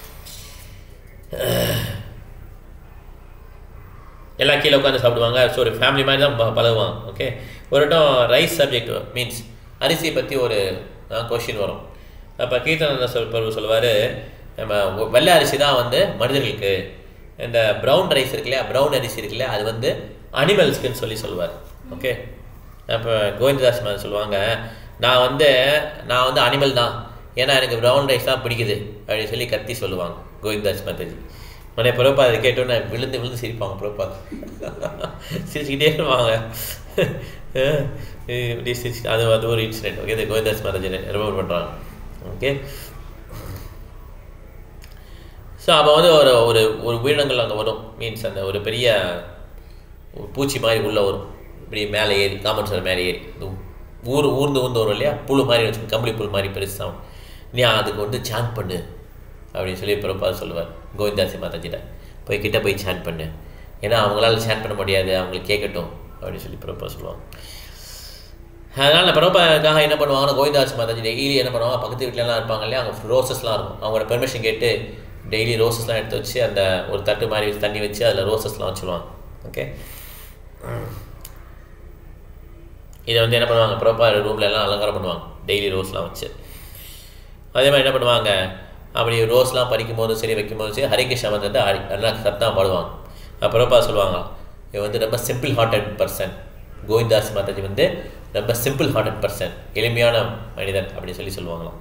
எல்லாம் கீழே உட்காந்து சாப்பிடுவாங்க ஸோ ஒரு ஃபேமிலி மாதிரி தான் ப- பழகுவாங்க ஓகே ஒரு இடம் ரைஸ் சப்ஜெக்ட் மீன்ஸ் அரிசியை பற்றி ஒரு கொஷின் வரும் அப்போ கீர்த்தனந்த சொல் பிரபு சொல்லுவார் நம்ம ஒ- வெள்ளை அரிசி தான் வந்து மனிதர்களுக்கு இந்த ப்ரௌன் ரைஸ் இருக்கு இல்லையா ப்ரௌன் அரிசி இருக்கு இல்லையா அது வந்து அனிமல்ஸ்க்குன்னு சொல்லி சொல்லுவார் ஓகே அப்போ கோவிந்ததாஸ் மாதிரி சொல்லுவாங்க நான் வந்து நான் வந்து அனிமல் தான் ஏன்னா எனக்கு ப்ரௌன் ரைஸ் தான் பிடிக்குது அப்படின்னு சொல்லி கத்தி சொல்லுவாங்க கோவிந்ததாஸ் மாதாஜி உடனே பிரபா அதை கேட்டோன்னே விழுந்து விழுந்து சிரிப்பாங்க பிரபா சிரிச்சுக்கிட்டே இருப்பாங்க அஹ் இப்படி சிரிச்சு அது அது ஒரு இன்சிடென்ட் ஓகே இந்த கோவிந்தாஸ் மாதாஜி ரிமம்பர் பண்ணுறாங்க ஓகே ஸோ அப்போ வந்து ஒரு ஒரு ஒரு உயிரினங்கள் அங்கே வரும் மீன்ஸ் அந்த ஒரு பெரிய ஒரு பூச்சி மாதிரி உள்ளே வரும் இப்படி மேலே ஏறி காமன் சார் மேலே ஏறி இந்த ஊர் ஊர்ந்து ஊர்ந்து வரும் இல்லையா புழு மாதிரி வச்சு கம்பளி புழு மாதிரி பெருசாகும் நீ அதுக்கு வந்து சாண்ட் பண்ணு அப்படின்னு சொல்லி பிரபா சொல்லுவார் கோவிந்தாசி மாதாஜிட்ட போய் கிட்ட போய் சாண்ட் பண்ணு ஏன்னா அவங்களால சாண்ட் பண்ண முடியாது அவங்களுக்கு கேட்கட்டும் அப்படின்னு சொல்லி பிரபா சொல்லுவாங்க அதனால் பிரபாக்காக என்ன பண்ணுவாங்கன்னா கோவிந்தாஸ் மாதாஜி டெய்லி என்ன பண்ணுவாங்க பக்கத்து வீட்டிலலாம் இருப்பாங்க இல்லையா அவங்க ரோசஸ்லாம் இருக்கும் அவங்களோட பெர்மிஷன் கேட்டு டெய்லி ரோசஸ்லாம் எடுத்து வச்சு அந்த ஒரு தட்டு மாதிரி வச்சு தண்ணி வச்சு அதில் ரோசஸ்லாம் வச்சுருவாங்க ஓகே இதை வந்து என்ன பண்ணுவாங்க பிரபா ரூம்ல எல்லாம் அலங்காரம் பண்ணுவாங்க டெய்லி ரோஸ்லாம் வச்சு அதே மாதிரி என்ன பண்ணுவாங்க அப்படி ரோஸ்லாம் பறிக்கும் போதும் சரி வைக்கும் போதும் சரி ஹரிகிருஷ்ணா வந்து ஆடி நல்லா சத்தம் பாடுவாங்க அப்ப பிரபா சொல்லுவாங்க இவன் வந்து ரொம்ப simple hearted person Govindas Mataji வந்து ரொம்ப சிம்பிள் ஹார்ட்டட் பர்சன் எளிமையான மனிதன் அப்படின்னு சொல்லி சொல்லுவாங்களாம்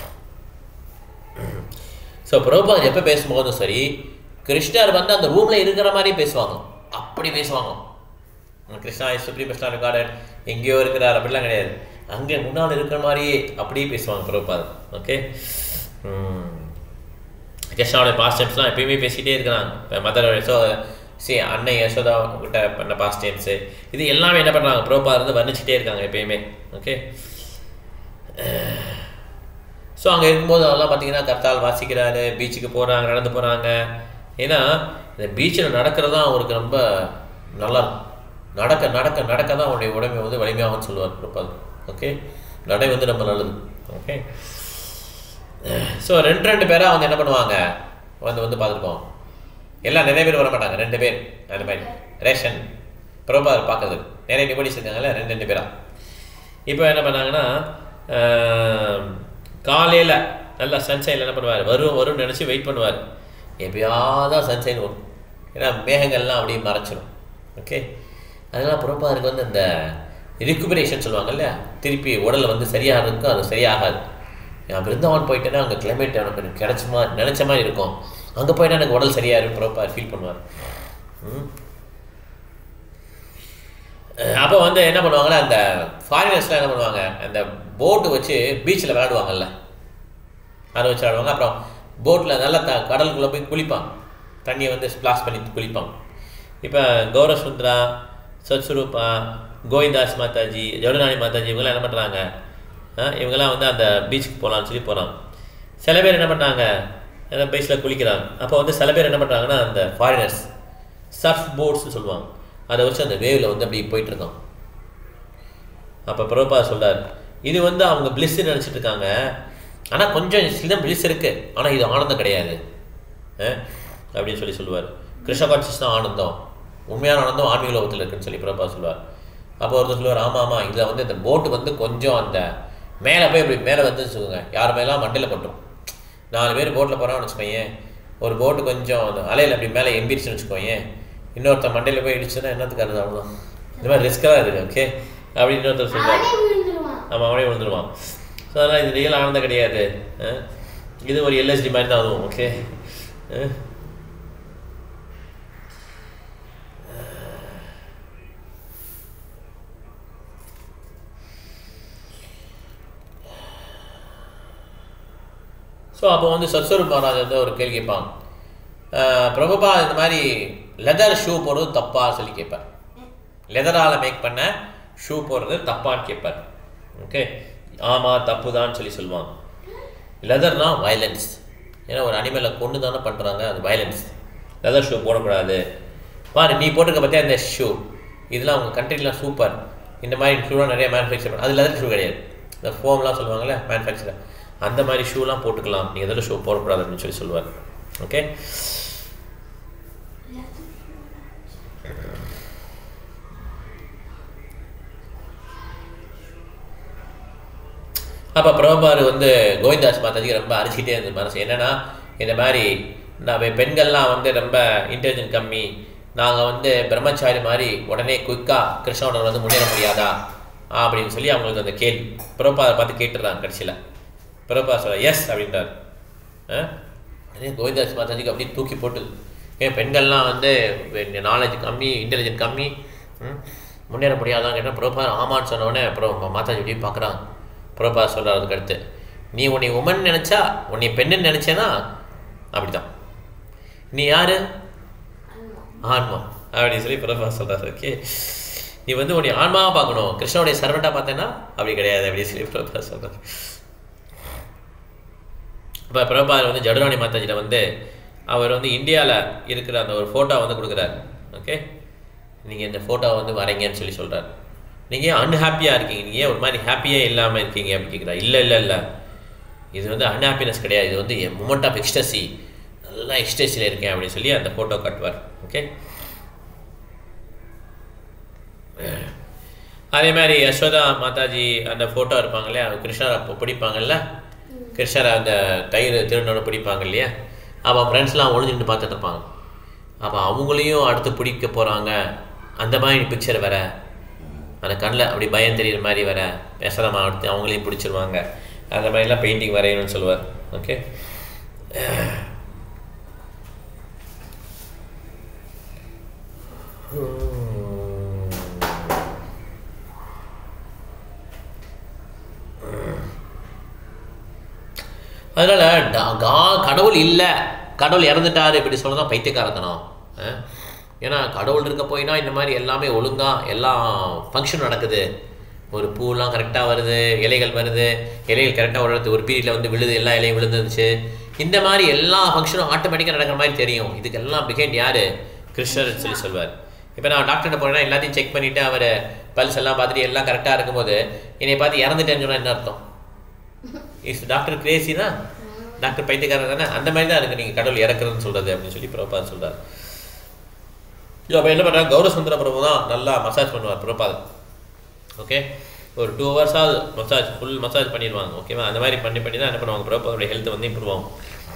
ஸோ பிரபா எப்போ பேசும்போதும் சரி கிருஷ்ணர் வந்து அந்த ரூமில் இருக்கிற மாதிரி பேசுவாங்க அப்படி பேசுவாங்க Krishna is supreme Krishna recorded எங்கேயோ இருக்கிறார் அப்படிலாம் கிடையாது அங்கே முன்னால் இருக்கிற மாதிரியே அப்படியே பேசுவாங்க பிரபாத் ஓகே கிருஷ்ணாவோட பாஸ்ட் டைம்ஸ்லாம் எப்பயுமே பேசிகிட்டே இருக்கிறாங்க இப்போ மதர் யசோ சி அன்னை யசோதா கிட்ட பண்ண பாஸ்ட் டைம்ஸு இது எல்லாமே என்ன பண்ணுறாங்க பிரபா இருந்து வர்ணிச்சிட்டே இருக்காங்க எப்பயுமே ஓகே ஸோ அங்கே இருக்கும்போது அதெல்லாம் பார்த்தீங்கன்னா கர்த்தால் வாசிக்கிறாரு பீச்சுக்கு போகிறாங்க நடந்து போகிறாங்க ஏன்னா இந்த பீச்சில் நடக்கிறது தான் அவருக்கு ரொம்ப நல்லா இருக்கும் நடக்க நடக்க நடக்க தான் அவனுடைய உடம்பை வந்து வலிமையாகும்னு சொல்லுவார் பிரபாத் ஓகே நடை வந்து ரொம்ப நல்லது ஓகே ஸோ ரெண்டு ரெண்டு பேராக வந்து என்ன பண்ணுவாங்க வந்து வந்து பார்த்துருக்கோம் எல்லாம் நிறைய பேர் வர மாட்டாங்க ரெண்டு பேர் அந்த மாதிரி ரேஷன் பிரபா பார்க்குறது நிறைய டிபடிஸ் இருக்காங்கல்ல ரெண்டு ரெண்டு பேரா இப்போ என்ன பண்ணாங்கன்னா காலையில் நல்லா சன்ஷைனில் என்ன பண்ணுவார் வரும் வரும்னு நினச்சி வெயிட் பண்ணுவார் எப்பயாவது சன்ஷைன் வரும் ஏன்னா மேகங்கள்லாம் அப்படியே மறைச்சிடும் ஓகே அதனால் பிரபாருக்கு வந்து இந்த ரிக்குபரேஷன் சொல்லுவாங்கல்ல திருப்பி உடல் வந்து சரியாக இருக்கும் அது சரியாகாது நான் பிருந்தாவன் போயிட்டேன்னா அங்கே கிளைமேட் எனக்கு கிடைச்ச மாதிரி நினச்ச மாதிரி இருக்கும் அங்கே போயிட்டா எனக்கு உடல் சரியாக இருக்கும் பிரபார் ஃபீல் பண்ணுவார் ம் அப்போ வந்து என்ன பண்ணுவாங்கன்னா அந்த ஃபாரினர்ஸ்லாம் என்ன பண்ணுவாங்க அந்த போட்டு வச்சு பீச்சில் விளையாடுவாங்கல்ல அதை வச்சு விளையாடுவாங்க அப்புறம் போட்டில் நல்லா த கடலுக்குள்ளே போய் குளிப்பாங்க தண்ணியை வந்து ஸ்ப்ளாஷ் பண்ணி குளிப்பாங்க இப்போ கௌரசுந்தரா சத்ஸ்வரூபா கோவிந்தாஸ் மாதாஜி ஜவுடநாணி மாதாஜி இவங்கெல்லாம் என்ன பண்ணுறாங்க இவங்கெல்லாம் வந்து அந்த பீச்சுக்கு போகலான்னு சொல்லி போகிறாங்க சில பேர் என்ன பண்ணாங்க பீச்சில் குளிக்கிறாங்க அப்போ வந்து சில பேர் என்ன பண்ணுறாங்கன்னா அந்த ஃபாரினர்ஸ் சர்ஃப் போட்ஸ்னு சொல்லுவாங்க அதை வச்சு அந்த வேவில் வந்து அப்படி போயிட்டு இருக்கோம் அப்போ பிரபா சொல்றார் இது வந்து அவங்க பிளிஸ் நினச்சிட்டு இருக்காங்க ஆனால் கொஞ்சம் சின்ன பிளிஸ் இருக்குது ஆனால் இது ஆனந்தம் கிடையாது அஹ், அப்படின்னு சொல்லி சொல்லுவார் கிருஷ்ண கான்சியஸ் தான் ஆனந்தம் உண்மையான ஆனந்தம் ஆன்மீக லோகத்தில் இருக்குன்னு சொல்லி பிரபா சொல்லுவார் அப்போ ஒருத்தர் சொல்லுவார் ஆமாம் ஆமாம் இதில் வந்து இந்த போட்டு வந்து கொஞ்சம் அந்த மேலே போய் இப்படி மேலே வந்து வச்சுக்கோங்க யார் மேலாம் மண்டையில் பட்டுரும் நாலு பேர் போட்டில் போகிறான்னு வச்சுக்கோங்க ஒரு போட்டு கொஞ்சம் அந்த அலையில் அப்படி மேலே எம்பிரிச்சுன்னு வச்சுக்கோங்க இன்னொருத்தன் மண்டையில் போய் இடிச்சுன்னா என்னத்துக்கு அது அவ்வளோதான் இந்த மாதிரி ரிஸ்க்காக இருக்குது ஓகே அப்படி இன்னொருத்தர் சொல்லுவார் அவனே விழுந்துருவான் ஆமாம் அவனே விழுந்துருவான் ஸோ அதனால் இது ரியல் ஆனந்தம் கிடையாது அஹ். இது ஒரு எல்எஸ்டி மாதிரி தான் அதுவும் ஓகே ஸோ அப்போ வந்து சத்ஸ்வரூப் மகாராஜ் வந்து ஒரு கேள்வி கேட்பாங்க அஹ், பிரபுபா இந்த மாதிரி லெதர் ஷூ போடுறது தப்பா சொல்லி கேட்பார் லெதரால் மேக் பண்ண ஷூ போடுறது தப்பான்னு கேட்பார் ஓகே ஆமாம் தப்பு தான் சொல்லி சொல்லுவாங்க லெதர்னா வயலன்ஸ் ஏன்னா ஒரு அனிமலை கொண்டு தானே பண்ணுறாங்க அது வயலன்ஸ் லெதர் ஷூ போடக்கூடாது பாரு நீ போட்டிருக்க பார்த்தியா இந்த ஷூ இதெல்லாம் உங்கள் கண்ட்ரிலாம் சூப்பர் இந்த மாதிரி ஷூலாம் நிறைய மேனுஃபேக்சர் பண்ண அது லெதர் ஷூ கிடையாது இந்த ஃபோம்லாம் சொல்லுவாங்கல்ல மேனுஃபேக்சர் அந்த மாதிரி ஷூலாம் போட்டுக்கலாம் நீங்கள் எதில் ஷூ போடக்கூடாது அப்படின்னு சொல்லி சொல்லுவார் ஓகே அப்போ பிரபுபார் வந்து கோவிந்தாஸ் மாதாஜிக்கு ரொம்ப அரிச்சிக்கிட்டே இருந்தது மனசு என்னன்னா இந்த மாதிரி நம்ம பெண்கள்லாம் வந்து ரொம்ப இன்டெலிஜென்ட் கம்மி நாங்கள் வந்து பிரம்மச்சாரி மாதிரி உடனே குயிக்காக கிருஷ்ணனோட வந்து முன்னேற முடியாதா அப்படின்னு சொல்லி அவங்களுக்கு அந்த கேள்வி பிரபுபாதை பார்த்து கேட்டுடுறாங்க கடைசியில் பிரபுபா சொல்ல எஸ் அப்படின்றார் ஆ? உடனே கோவிந்தாஸ் மாதாஜிக்கு அப்படியே தூக்கி போட்டு ஏன் பெண்கள்லாம் வந்து நாலேஜ் கம்மி இன்டெலிஜென்ட் கம்மி ம், முன்னேற முடியாதான் கேட்டால் பிரபா ஆமான்னு சொன்ன உடனே அப்புறம் மாதாஜி அப்படியே பார்க்குறாங்க பிரபா சொல்கிறார் அதுக்கு அடுத்து நீ உன்னை உமன் நினச்சா உன்னை பெண்ணுன்னு நினச்சேனா அப்படிதான் நீ யாரு ஆன்மா அப்படின்னு சொல்லி பிரபா சொல்கிறார் ஓகே நீ வந்து உன்னை ஆன்மாவாக பார்க்கணும் கிருஷ்ணனுடைய சர்வெண்ட்டாக பார்த்தேன்னா அப்படி கிடையாது அப்படின்னு சொல்லி பிரபா சொல்கிறார் இப்போ பிரபாதர் வந்து ஜடுராணி மாதாஜிட்ட வந்து அவர் வந்து இந்தியாவில் இருக்கிற அந்த ஒரு ஃபோட்டோ வந்து கொடுக்குறாரு ஓகே நீங்கள் இந்த ஃபோட்டோ வந்து வரைங்கன்னு சொல்லி சொல்கிறார் நீங்கள் ஏன் அன்ஹாப்பியாக இருக்கீங்க நீங்கள் ஏன் ஒரு மாதிரி ஹாப்பியே இல்லாமல் இருக்கீங்க அப்படின்னு கேட்குறா இல்லை இல்லை இல்லை இது வந்து அன்ஹாப்பினஸ் கிடையாது இது வந்து என் மூமெண்ட் ஆஃப் எக்ஸ்டசி நல்லா எக்ஸ்டசியில் இருக்கேன் அப்படின்னு சொல்லி அந்த ஃபோட்டோ காட்டுவார் ஓகே அதே மாதிரி யசோதா மாதாஜி அந்த ஃபோட்டோ இருப்பாங்க இல்லையா கிருஷ்ணர் அப்போ பிடிப்பாங்கல்ல கிருஷ்ணரை அந்த தயிர் திருநோட பிடிப்பாங்க இல்லையா அப்போ ஃப்ரெண்ட்ஸ்லாம் ஒளிஞ்சுட்டு பார்த்துட்டு இருப்பாங்க அப்போ அவங்களையும் அடுத்து பிடிக்க போகிறாங்க அந்த மாதிரி பிக்சர் வர அந்த கண்ணில் அப்படி பயம் தெரியுற மாதிரி வர யசோதாமா அடுத்து அவங்களையும் பிடிச்சிருவாங்க அந்த மாதிரிலாம் பெயிண்டிங் வரையணும்னு சொல்லுவார் ஓகே அதனால ட- கா- கடவுள் இல்லை கடவுள் இறந்துட்டாரு இப்படி சொல்லதான் பைத்தியக்காரத்தனம் அஹ்? ஏன்னா கடவுள் இருக்க போயினா இந்த மாதிரி எல்லாமே ஒழுங்காக எல்லாம் ஃபங்க்ஷன் நடக்குது ஒரு பூலாம் கரெக்டாக வருது இலைகள் வருது இலைகள் கரெக்டாக வருது ஒரு பீரியடில் வந்து விழுது எல்லா இலையும் விழுந்துருச்சு இந்த மாதிரி எல்லா ஃபங்க்ஷனும் ஆட்டோமேட்டிக்காக நடக்கிற மாதிரி தெரியும் இதுக்கெல்லாம் பிகைண்ட் யார் கிருஷ்ணர்னு சொல்லி சொல்வார் இப்போ நான் டாக்டர்கிட்ட போனேன்னா எல்லாத்தையும் செக் பண்ணிவிட்டு அவர் பல்ஸ் எல்லாம் பார்த்துட்டு எல்லாம் கரெக்டாக இருக்கும்போது என்னை பார்த்து இறந்துட்டேன்னு சொன்னால் என்ன அர்த்தம் இஸ் டாக்டர் கிரேசினா டாக்டர் பைத்தியக்காரன் தானே அந்த மாதிரி தான் இருக்கு நீங்கள் கடவுள் இறக்குறதுன்னு சொல்கிறது அப்படின்னு சொல்லி பிரபாத் சொல்கிறார் ஸோ அப்போ என்ன பண்ணுறாங்க கௌரவ சுந்தர பிரபு தான் நல்லா மசாஜ் பண்ணுவார் பிரபாத் ஓகே ஒரு டூ ஹவர்ஸாவது மசாஜ் ஃபுல் மசாஜ் பண்ணிடுவாங்க ஓகேவா அந்த மாதிரி பண்ணி பண்ணி தான் என்ன பண்ணுவாங்க பிரபாதோட ஹெல்த் வந்து இம்ப்ரூவ் ஆகும்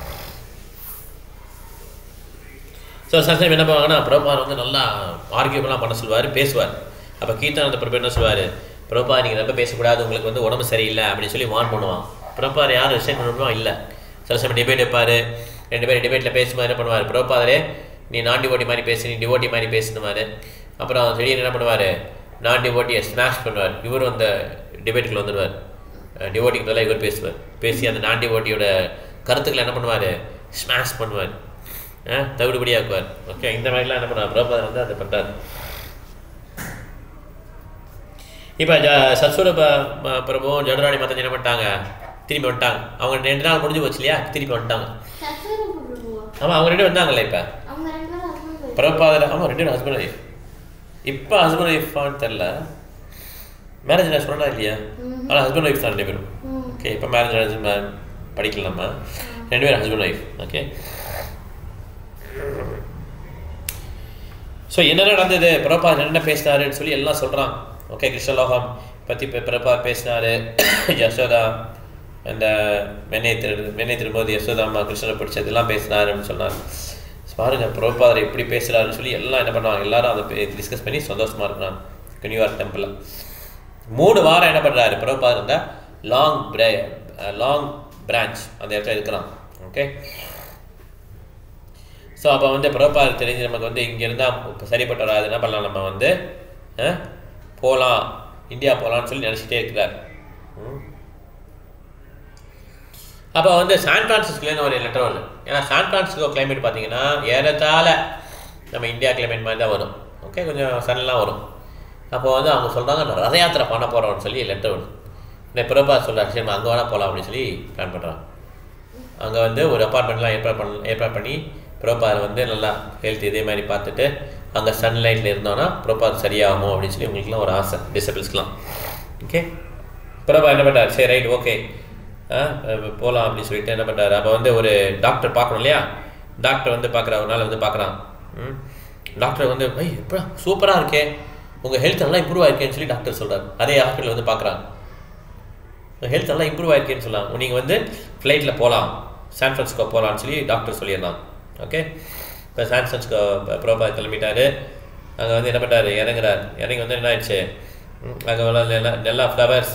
ஸோ சசம் என்ன பண்ணுவாங்கன்னா பிரபார் வந்து நல்லா ஆர்கியூமெல்லாம் பண்ண சொல்லுவார் பேசுவார் அப்போ கீர்த்தனந்த பிரபு என்ன சொல்லுவார் பிரபா நீங்கள் ரொம்ப பேசக்கூடாது உங்களுக்கு வந்து உடம்பு சரியில்லை அப்படின்னு சொல்லி வார்ன் பண்ணுவான் பிரபார் யாரும் ரிசைன் பண்ணணுமா இல்லை சில சமயம் டிபேட் வைப்பார் ரெண்டு பேரும் டிபேட்டில் பேசும்போது என்ன பண்ணுவார் பிரபாதரே நீ நான் டிவோட்டி மாதிரி பேசு நீ டிவோட்டி மாதிரி பேசுனுவார் அப்புறம் திடீர்னு என்ன பண்ணுவார் நான் டிவோட்டியை ஸ்மாஷ் பண்ணுவார் இவர் அந்த டிபேட்டுக்குள்ள வந்துடுவார் டிவோட்டிக்கு பதிலாக இவர் பேசுவார் பேசி அந்த நான் டிவோட்டியோட கருத்துக்களை என்ன பண்ணுவார் ஸ்மாஷ் பண்ணுவார் தவிடுபடியாக்குவார் ஓகே இந்த மாதிரிலாம் என்ன பண்ணுவார் பிரபாதர் வந்து அதை பண்ணுறாரு இப்போ ஜ சத்சுர பிரபுவும் ஜடராணி மாதம் என்ன பண்ணிட்டாங்க திரும்பி வந்துட்டாங்க அவங்க ரெண்டு நாள் முடிஞ்சு போச்சு இல்லையா திரும்பி வந்துட்டாங்க சத்சரம் பிரபுவா ஆமாம் அவங்க ரெண்டு பேரும் வந்தாங்கல்ல இப்போ அவங்க ரெண்டு பேரும் husband பிரபாதர் ஆமாம் ரெண்டு பேரும் ஹஸ்பண்ட் ஒய்ஃப் இப்போ ஹஸ்பண்ட் ஒய்ஃபான்னு தெரில மேரேஜ் நான் சொன்னா இல்லையா ஆனால் ஹஸ்பண்ட் ஒய்ஃப் தான் ரெண்டு பேரும் ம். ஓகே இப்போ மேரேஜ் படிக்கல நம்ம ரெண்டு பேரும் ஹஸ்பண்ட் ஒய்ஃப் ஓகே ஸோ என்ன நடந்தது பிரபாத் என்ன பேசினாருன்னு சொல்லி எல்லாம் சொல்கிறான் ஓகே கிருஷ்ணலோகம் பற்றி பிரபாத் பேசினாரு யசோதா அந்த வெண்ணெய் திரு வெண்ணெய் திரும்போது யசோதாம்மா கிருஷ்ணரை பிடிச்சதெல்லாம் பேசினாருன்னு சொன்னார் பாருங்க பிரபாதர் எப்படி பேசுகிறாருன்னு சொல்லி எல்லாம் என்ன பண்ணுவாங்க எல்லாரும் அதை டிஸ்கஸ் பண்ணி சந்தோஷமாக இருக்கிறாங்க கன்னிவார் டெம்பிளில் மூணு வாரம் என்ன பண்ணுறாரு பிரபாதர் இந்த லாங் பிரே லாங் பிரான்ச் அந்த இடத்துல இருக்கிறான் ஓகே ஸோ அப்போ வந்து பிரபாத் தெரிஞ்சு நமக்கு வந்து இங்கே இருந்தால் இப்போ சரிப்பட்டு வராது என்ன பண்ணலாம் நம்ம வந்து போகலாம் இந்தியா போகலான்னு சொல்லி நினச்சிட்டே இருக்கிறார் ம். அப்போ வந்து சான் பிரான்சிஸ்கோலேருந்து ஒரு லெட்டர் வருது ஏன்னா சான் பிரான்சிஸ்கோ கிளைமேட் பார்த்தீங்கன்னா ஏறத்தாழ நம்ம இந்தியா கிளைமேட் மாதிரி தான் வரும் ஓகே கொஞ்சம் சன்லாம் வரும் அப்போ வந்து அவங்க சொல்கிறாங்க நான் ரத யாத்திரை பண்ண போகிறோம்னு சொல்லி லெட்டர் வருது இந்த பிரபாத் சொல்கிறார் சரி அங்கே வேணால் போகலாம் அப்படின்னு சொல்லி பிளான் பண்ணுறாங்க அங்கே வந்து ஒரு அப்பார்ட்மெண்ட்லாம் ஏற்பாடு பண்ண ஏற்பாடு பண்ணி ப்ரோபார் வந்து நல்லா ஹெல்த் இதே மாதிரி பார்த்துட்டு அங்கே சன்லைட்டில் இருந்தோன்னா ப்ரோபார் சரியாகும் அப்படின்னு சொல்லி உங்களுக்குலாம் ஒரு ஆசை டிசபிள்ஸ்க்குலாம் ஓகே பிரபா என்ன பண்ணார் சரி ரைட் ஓகே போகலாம் அப்படின்னு சொல்லிட்டு என்ன பண்ணுறாரு அப்போ வந்து ஒரு டாக்டர் பார்க்கணும் இல்லையா டாக்டர் வந்து பார்க்குற ஒரு நாள் வந்து பார்க்குறான் ம் டாக்டர் வந்து ஐய் எப்படா சூப்பராக இருக்கே உங்கள் ஹெல்த் நல்லா இம்ப்ரூவ் ஆயிருக்கேன்னு சொல்லி டாக்டர் சொல்கிறார் அதே ஹாஸ்பிட்டல் வந்து பார்க்குறாங்க ஹெல்த் நல்லா இம்ப்ரூவ் ஆயிருக்கேன்னு சொல்லலாம் நீங்கள் வந்து ஃப்ளைட்டில் போகலாம் சான் ஃப்ரான்சிஸ்கோ போகலான்னு சொல்லி டாக்டர் சொல்லியிருந்தான் ஓகே இப்போ சான் ஃப்ரான்சிஸ்கோ ப்ரோபா கிளம்பிட்டாரு அங்கே வந்து என்ன பண்ணுறாரு இறங்குறாரு இறங்கி வந்து என்ன ஆயிடுச்சு அங்கே நல்லா நல்லா ஃப்ளவர்ஸ்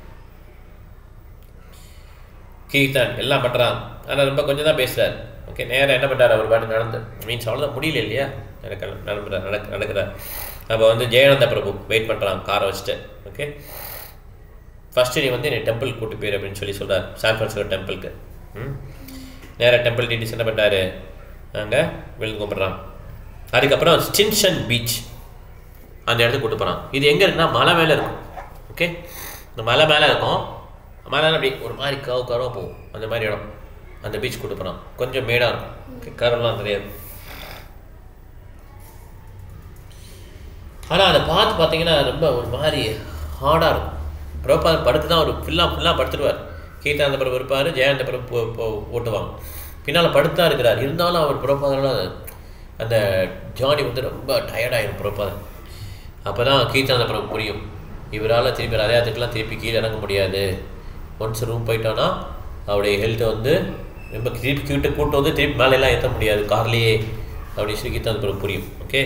கீர்த்தன் எல்லாம் பண்ணுறான் ஆனால் ரொம்ப கொஞ்சம் தான் பேசுகிறார் ஓகே நேராக என்ன பண்ணுறாரு அவர் பாட்டு நடந்து மீன்ஸ் அவ்வளோதான் முடியல இல்லையா நடக்க நடந்துறார் நடக்க நடக்கிறார் அப்போ வந்து ஜெயானந்த பிரபு வெயிட் பண்ணுறான் காரை வச்சுட்டு ஓகே ஃபஸ்ட்டு நீ வந்து என்னை டெம்பிள் கூட்டு போயிரு அப்படின்னு சொல்லி சொல்கிறார் சான் ஃப்ரான்சிஸ்கோ டெம்பிளுக்கு ம் நேராக டெம்பிள் டீட்டிஸ் என்ன பண்ணுறாரு அங்கே விழுந்து கும்பிட்றான் அதுக்கப்புறம் ஸ்டின்ஷன் பீச் அந்த இடத்துக்கு கூட்டு போகிறான் இது எங்கே இருக்குன்னா மலை மேலே இருக்கும் ஓகே இந்த மலை மேலே இருக்கும் மலை அப்படி ஒரு மாதிரி கவு கருவாக போகும் அந்த மாதிரி இடம் அந்த பீச் கூட்டு போகிறான் கொஞ்சம் மேடாக இருக்கும் ஓகே கருவெல்லாம் தெரியாது ஆனால் அதை பார்த்து பார்த்தீங்கன்னா ரொம்ப ஒரு மாதிரி ஹார்டாக இருக்கும் பிரபா படுத்து தான் ஒரு ஃபுல்லாக ஃபுல்லாக படுத்துடுவார் கீதாந்த பிரபு இருப்பார் ஜெயானந்த பிரபு போ- போ- ஓட்டுவாங்க பின்னால் படுத்தா இருக்கிறார் இருந்தாலும் அவர் பிரபாதனால அந்த ஜானி வந்து ரொம்ப டயர்டாயிடும் பிரபாதன் அப்போ தான் கீதாந்த பிரபு புரியும் இவரால் திருப்பி ரதயாத்துக்கெலாம் திருப்பி கீழே இறங்க முடியாது ஒன்ஸ் ரூம் போயிட்டோன்னா அவருடைய ஹெல்த்தை வந்து ரொம்ப திருப்பி கிட்ட கூட்டு வந்து திருப்பி மேலையெல்லாம் ஏற்ற முடியாது கார்லேயே அப்படின்னு சொல்லி கீதாந்த பிரபு புரியும் ஓகே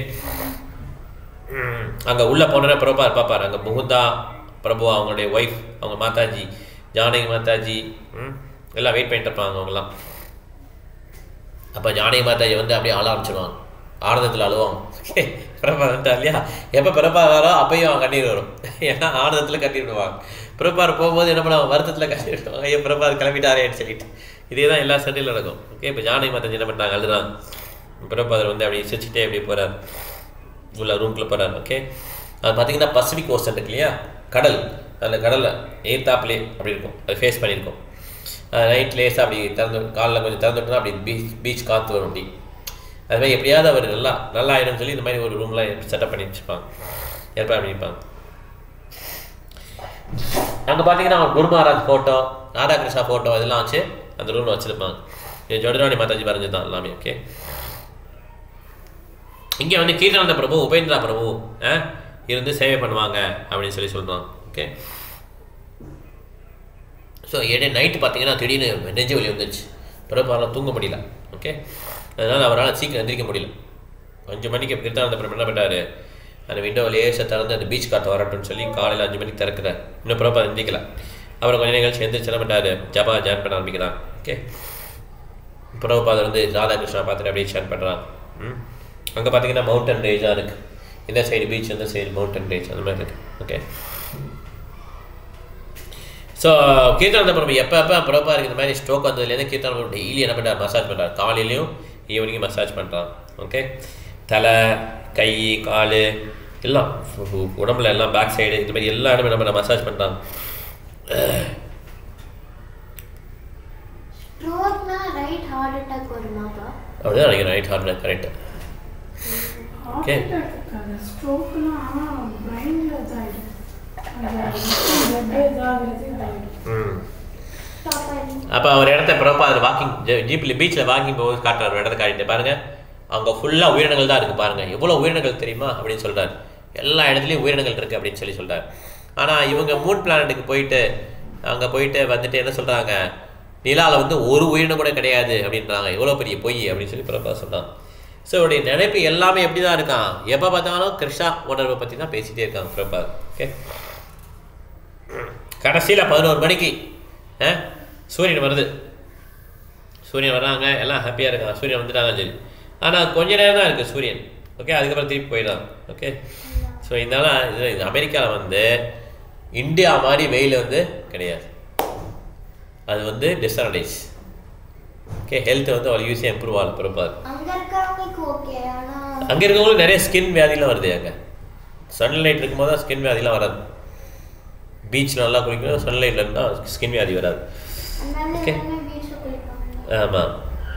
அங்கே உள்ளே போனோன்னா பிரபா பார்ப்பார் அங்கே முகுந்தா பிரபு அவங்களுடைய ஒய்ஃப் அவங்க மாதாஜி ஜானகி மாதாஜி ம், எல்லாம் வெயிட் பண்ணிட்டு இருப்பாங்க அவங்கெல்லாம் அப்போ ஜானகி மாதாஜி வந்து அப்படியே ஆள ஆரம்பிச்சிடுவாங்க ஆனந்தத்தில் அழுவாங்க ஓகே பிரபா வந்துட்டா இல்லையா எப்போ பிரபா வரோ அப்பயும் அவன் கண்ணீர் வரும் ஏன்னா ஆனந்தத்தில் கட்டி விடுவாங்க பிரபார் போகும்போது என்ன பண்ணுவாங்க வருத்தத்தில் கட்டி விடுவாங்க ஐயோ பிரபார் கிளம்பிட்டாரேன்னு சொல்லிட்டு இதே தான் எல்லா சண்டையிலும் நடக்கும் ஓகே இப்போ ஜானகி மாதாஜி என்ன பண்ணாங்க அழுதுறாங்க பிரபாதர் வந்து அப்படியே சிரிச்சுட்டே அப்படியே போகிறார் உள்ள ரூம்குள்ளே போகிறார் ஓகே அது பார்த்தீங்கன்னா பசிபிக் ஓசன் இருக்கு இல்லையா கடல் அந்த கடலில் ஏத்தாப்லே அப்படி இருக்கும் அது ஃபேஸ் பண்ணியிருக்கோம் நைட் லேஸாக அப்படி திறந்து காலில் கொஞ்சம் திறந்துட்டுனா அப்படி பீச் பீச் காற்று வரும் அப்படி அது மாதிரி எப்படியாவது அவர் நல்லா நல்லா ஆயிடும்னு சொல்லி இந்த மாதிரி ஒரு ரூம்லாம் செட்டப் பண்ணி வச்சுப்பாங்க ஏற்பாடு பண்ணியிருப்பாங்க அங்கே பார்த்தீங்கன்னா அவங்க குரு மகாராஜ் ஃபோட்டோ ராதாகிருஷ்ணா ஃபோட்டோ இதெல்லாம் வச்சு அந்த ரூமில் வச்சுருப்பாங்க இது ஜோடராணி மாதாஜி வரைஞ்சது தான் எல்லாமே ஓகே இங்கே வந்து கீர்த்தனந்த பிரபு உபேந்திரா பிரபு ஆ, இருந்து சேவை பண்ணுவாங்க அப்படின்னு சொல்லி சொல்கிறான் ஓகே ஸோ இடை நைட்டு பார்த்தீங்கன்னா திடீர்னு நெஞ்சு வலி வந்துருச்சு பிரபாலாம் தூங்க முடியல ஓகே அதனால் அவரால் சீக்கிரம் எந்திரிக்க முடியல அஞ்சு மணிக்கு கீர்த்தானந்த பிரபு என்ன பண்ணாரு அந்த விண்டோ லேசாக திறந்து அந்த பீச் காற்று வரட்டும்னு சொல்லி காலையில் அஞ்சு மணிக்கு திறக்கிறார் இன்னும் பிரபா எந்திரிக்கல அவர் கொஞ்ச நேரம் கழிச்சு எந்திரிச்சு என்ன பண்ணாரு ஜபா ஜாயின் பண்ண ஆரம்பிக்கிறான் ஓகே பிரபுபாதர் வந்து ராதாகிருஷ்ணா பார்த்துட்டு அப்படியே சேன் பண்ணுறான் ம் அங்கே பார்த்தீங்கன்னா மவுண்டன் ரேஞ்சாக இருக்குது இந்த சைடு பீச் இந்த சைடு மவுண்டன் ரேஞ்ச் அந்த மாதிரி இருக்குது ஓகே ஸோ கீர்த்தனந்த பிரபு எப்போ எப்போ பிரபா இருக்கு இந்த மாதிரி ஸ்ட்ரோக் வந்ததுலேருந்து கீர்த்தன பிரபு டெய்லி என்ன பண்ணுறாரு மசாஜ் பண்ணுறாரு காலையிலையும் ஈவினிங்கும் மசாஜ் பண்ணுறான் ஓகே தலை கை கால் எல்லாம் உ- உடம்புல எல்லாம் பேக் சைடு இந்த மாதிரி எல்லா இடமும் என்ன பண்ண மசாஜ் பண்ணுறான் ஸ்ட்ரோக்னா ரைட் ஹார்ட் அட்டாக் வருமாப்பா அப்படிதான் நினைக்கிறேன் ரைட் ஹார்ட் கரெக்ட் Okay. ஸ்ட்ரோக்னா பிரைன்ல இதாயிடும் அந்த இதாகிறது இதாயிடும் ம் ஸ்டாப் ஆயிடும் அப்போ அவர் இடத்த ப்ராப்பர் அதில் வாக்கிங் ஜீப்பில் பீச்சில் வாக்கிங் போகும்போது காட்டுறாரு ஒரு இடத்த காட்டிட்டு பாருங்க அங்கே ஃபுல்லாக உயிரினங்கள் தான் இருக்குது பாருங்க எவ்வளோ உயிரினங்கள் தெரியுமா அப்படின்னு சொல்றாரு எல்லா இடத்துலையும் உயிரினங்கள் இருக்குது அப்படின்னு சொல்லி சொல்றாரு ஆனால் இவங்க மூன் பிளானட்டுக்கு போயிட்டு அங்கே போயிட்டு வந்துட்டு என்ன சொல்கிறாங்க நிலாவில் வந்து ஒரு உயிரினம் கூட கிடையாது அப்படின்றாங்க எவ்வளோ பெரிய பொய் அப்படின்னு சொல்லி பிரபா சொல்கிறாங்க ஸோ அவருடைய நினைப்பு எல்லாமே எப்படி தான் இருக்கான் எப்போ பார்த்தாலும் கிருஷ்ணா உணர்வை பற்றி தான் பேசிகிட்டே இருக்காங்க பிரபா ஓகே கடைசியில் பதினோரு மணிக்கு ஆ, சூரியன் வருது சூரியன் வர்றாங்க எல்லாம் ஹாப்பியாக இருக்காங்க சூரியன் வந்துட்டாங்க சரி ஆனால் கொஞ்ச நேரம் தான் இருக்குது சூரியன் ஓகே அதுக்கப்புறம் திருப்பி போயிடலாம் ஓகே ஸோ இதனால் இது இது அமெரிக்காவில் வந்து இந்தியா மாதிரி வெயில் வந்து கிடையாது அது வந்து டிஸ்அட்வான்டேஜ் ஓகே ஹெல்த் வந்து அவ்வளோ யூஸியாக இம்ப்ரூவ் ஆகல பிறப்பாது அங்க இருக்கிறவங்களுக்கு ஓகே ஆனா அங்கே இருக்கவங்களுக்கு நிறைய ஸ்கின் வியாதிலாம் வருது அங்கே சன்லைட் இருக்கும்போது தான் ஸ்கின் வியாதிலாம் வராது பீச்சில் நல்லா குளிக்கணும் சன்லைட்டில் இருந்தால் ஸ்கின் வியாதி வராது அதனால Okay. எல்லாமே பீச்ல குளிப்பாங்க ஆமாம்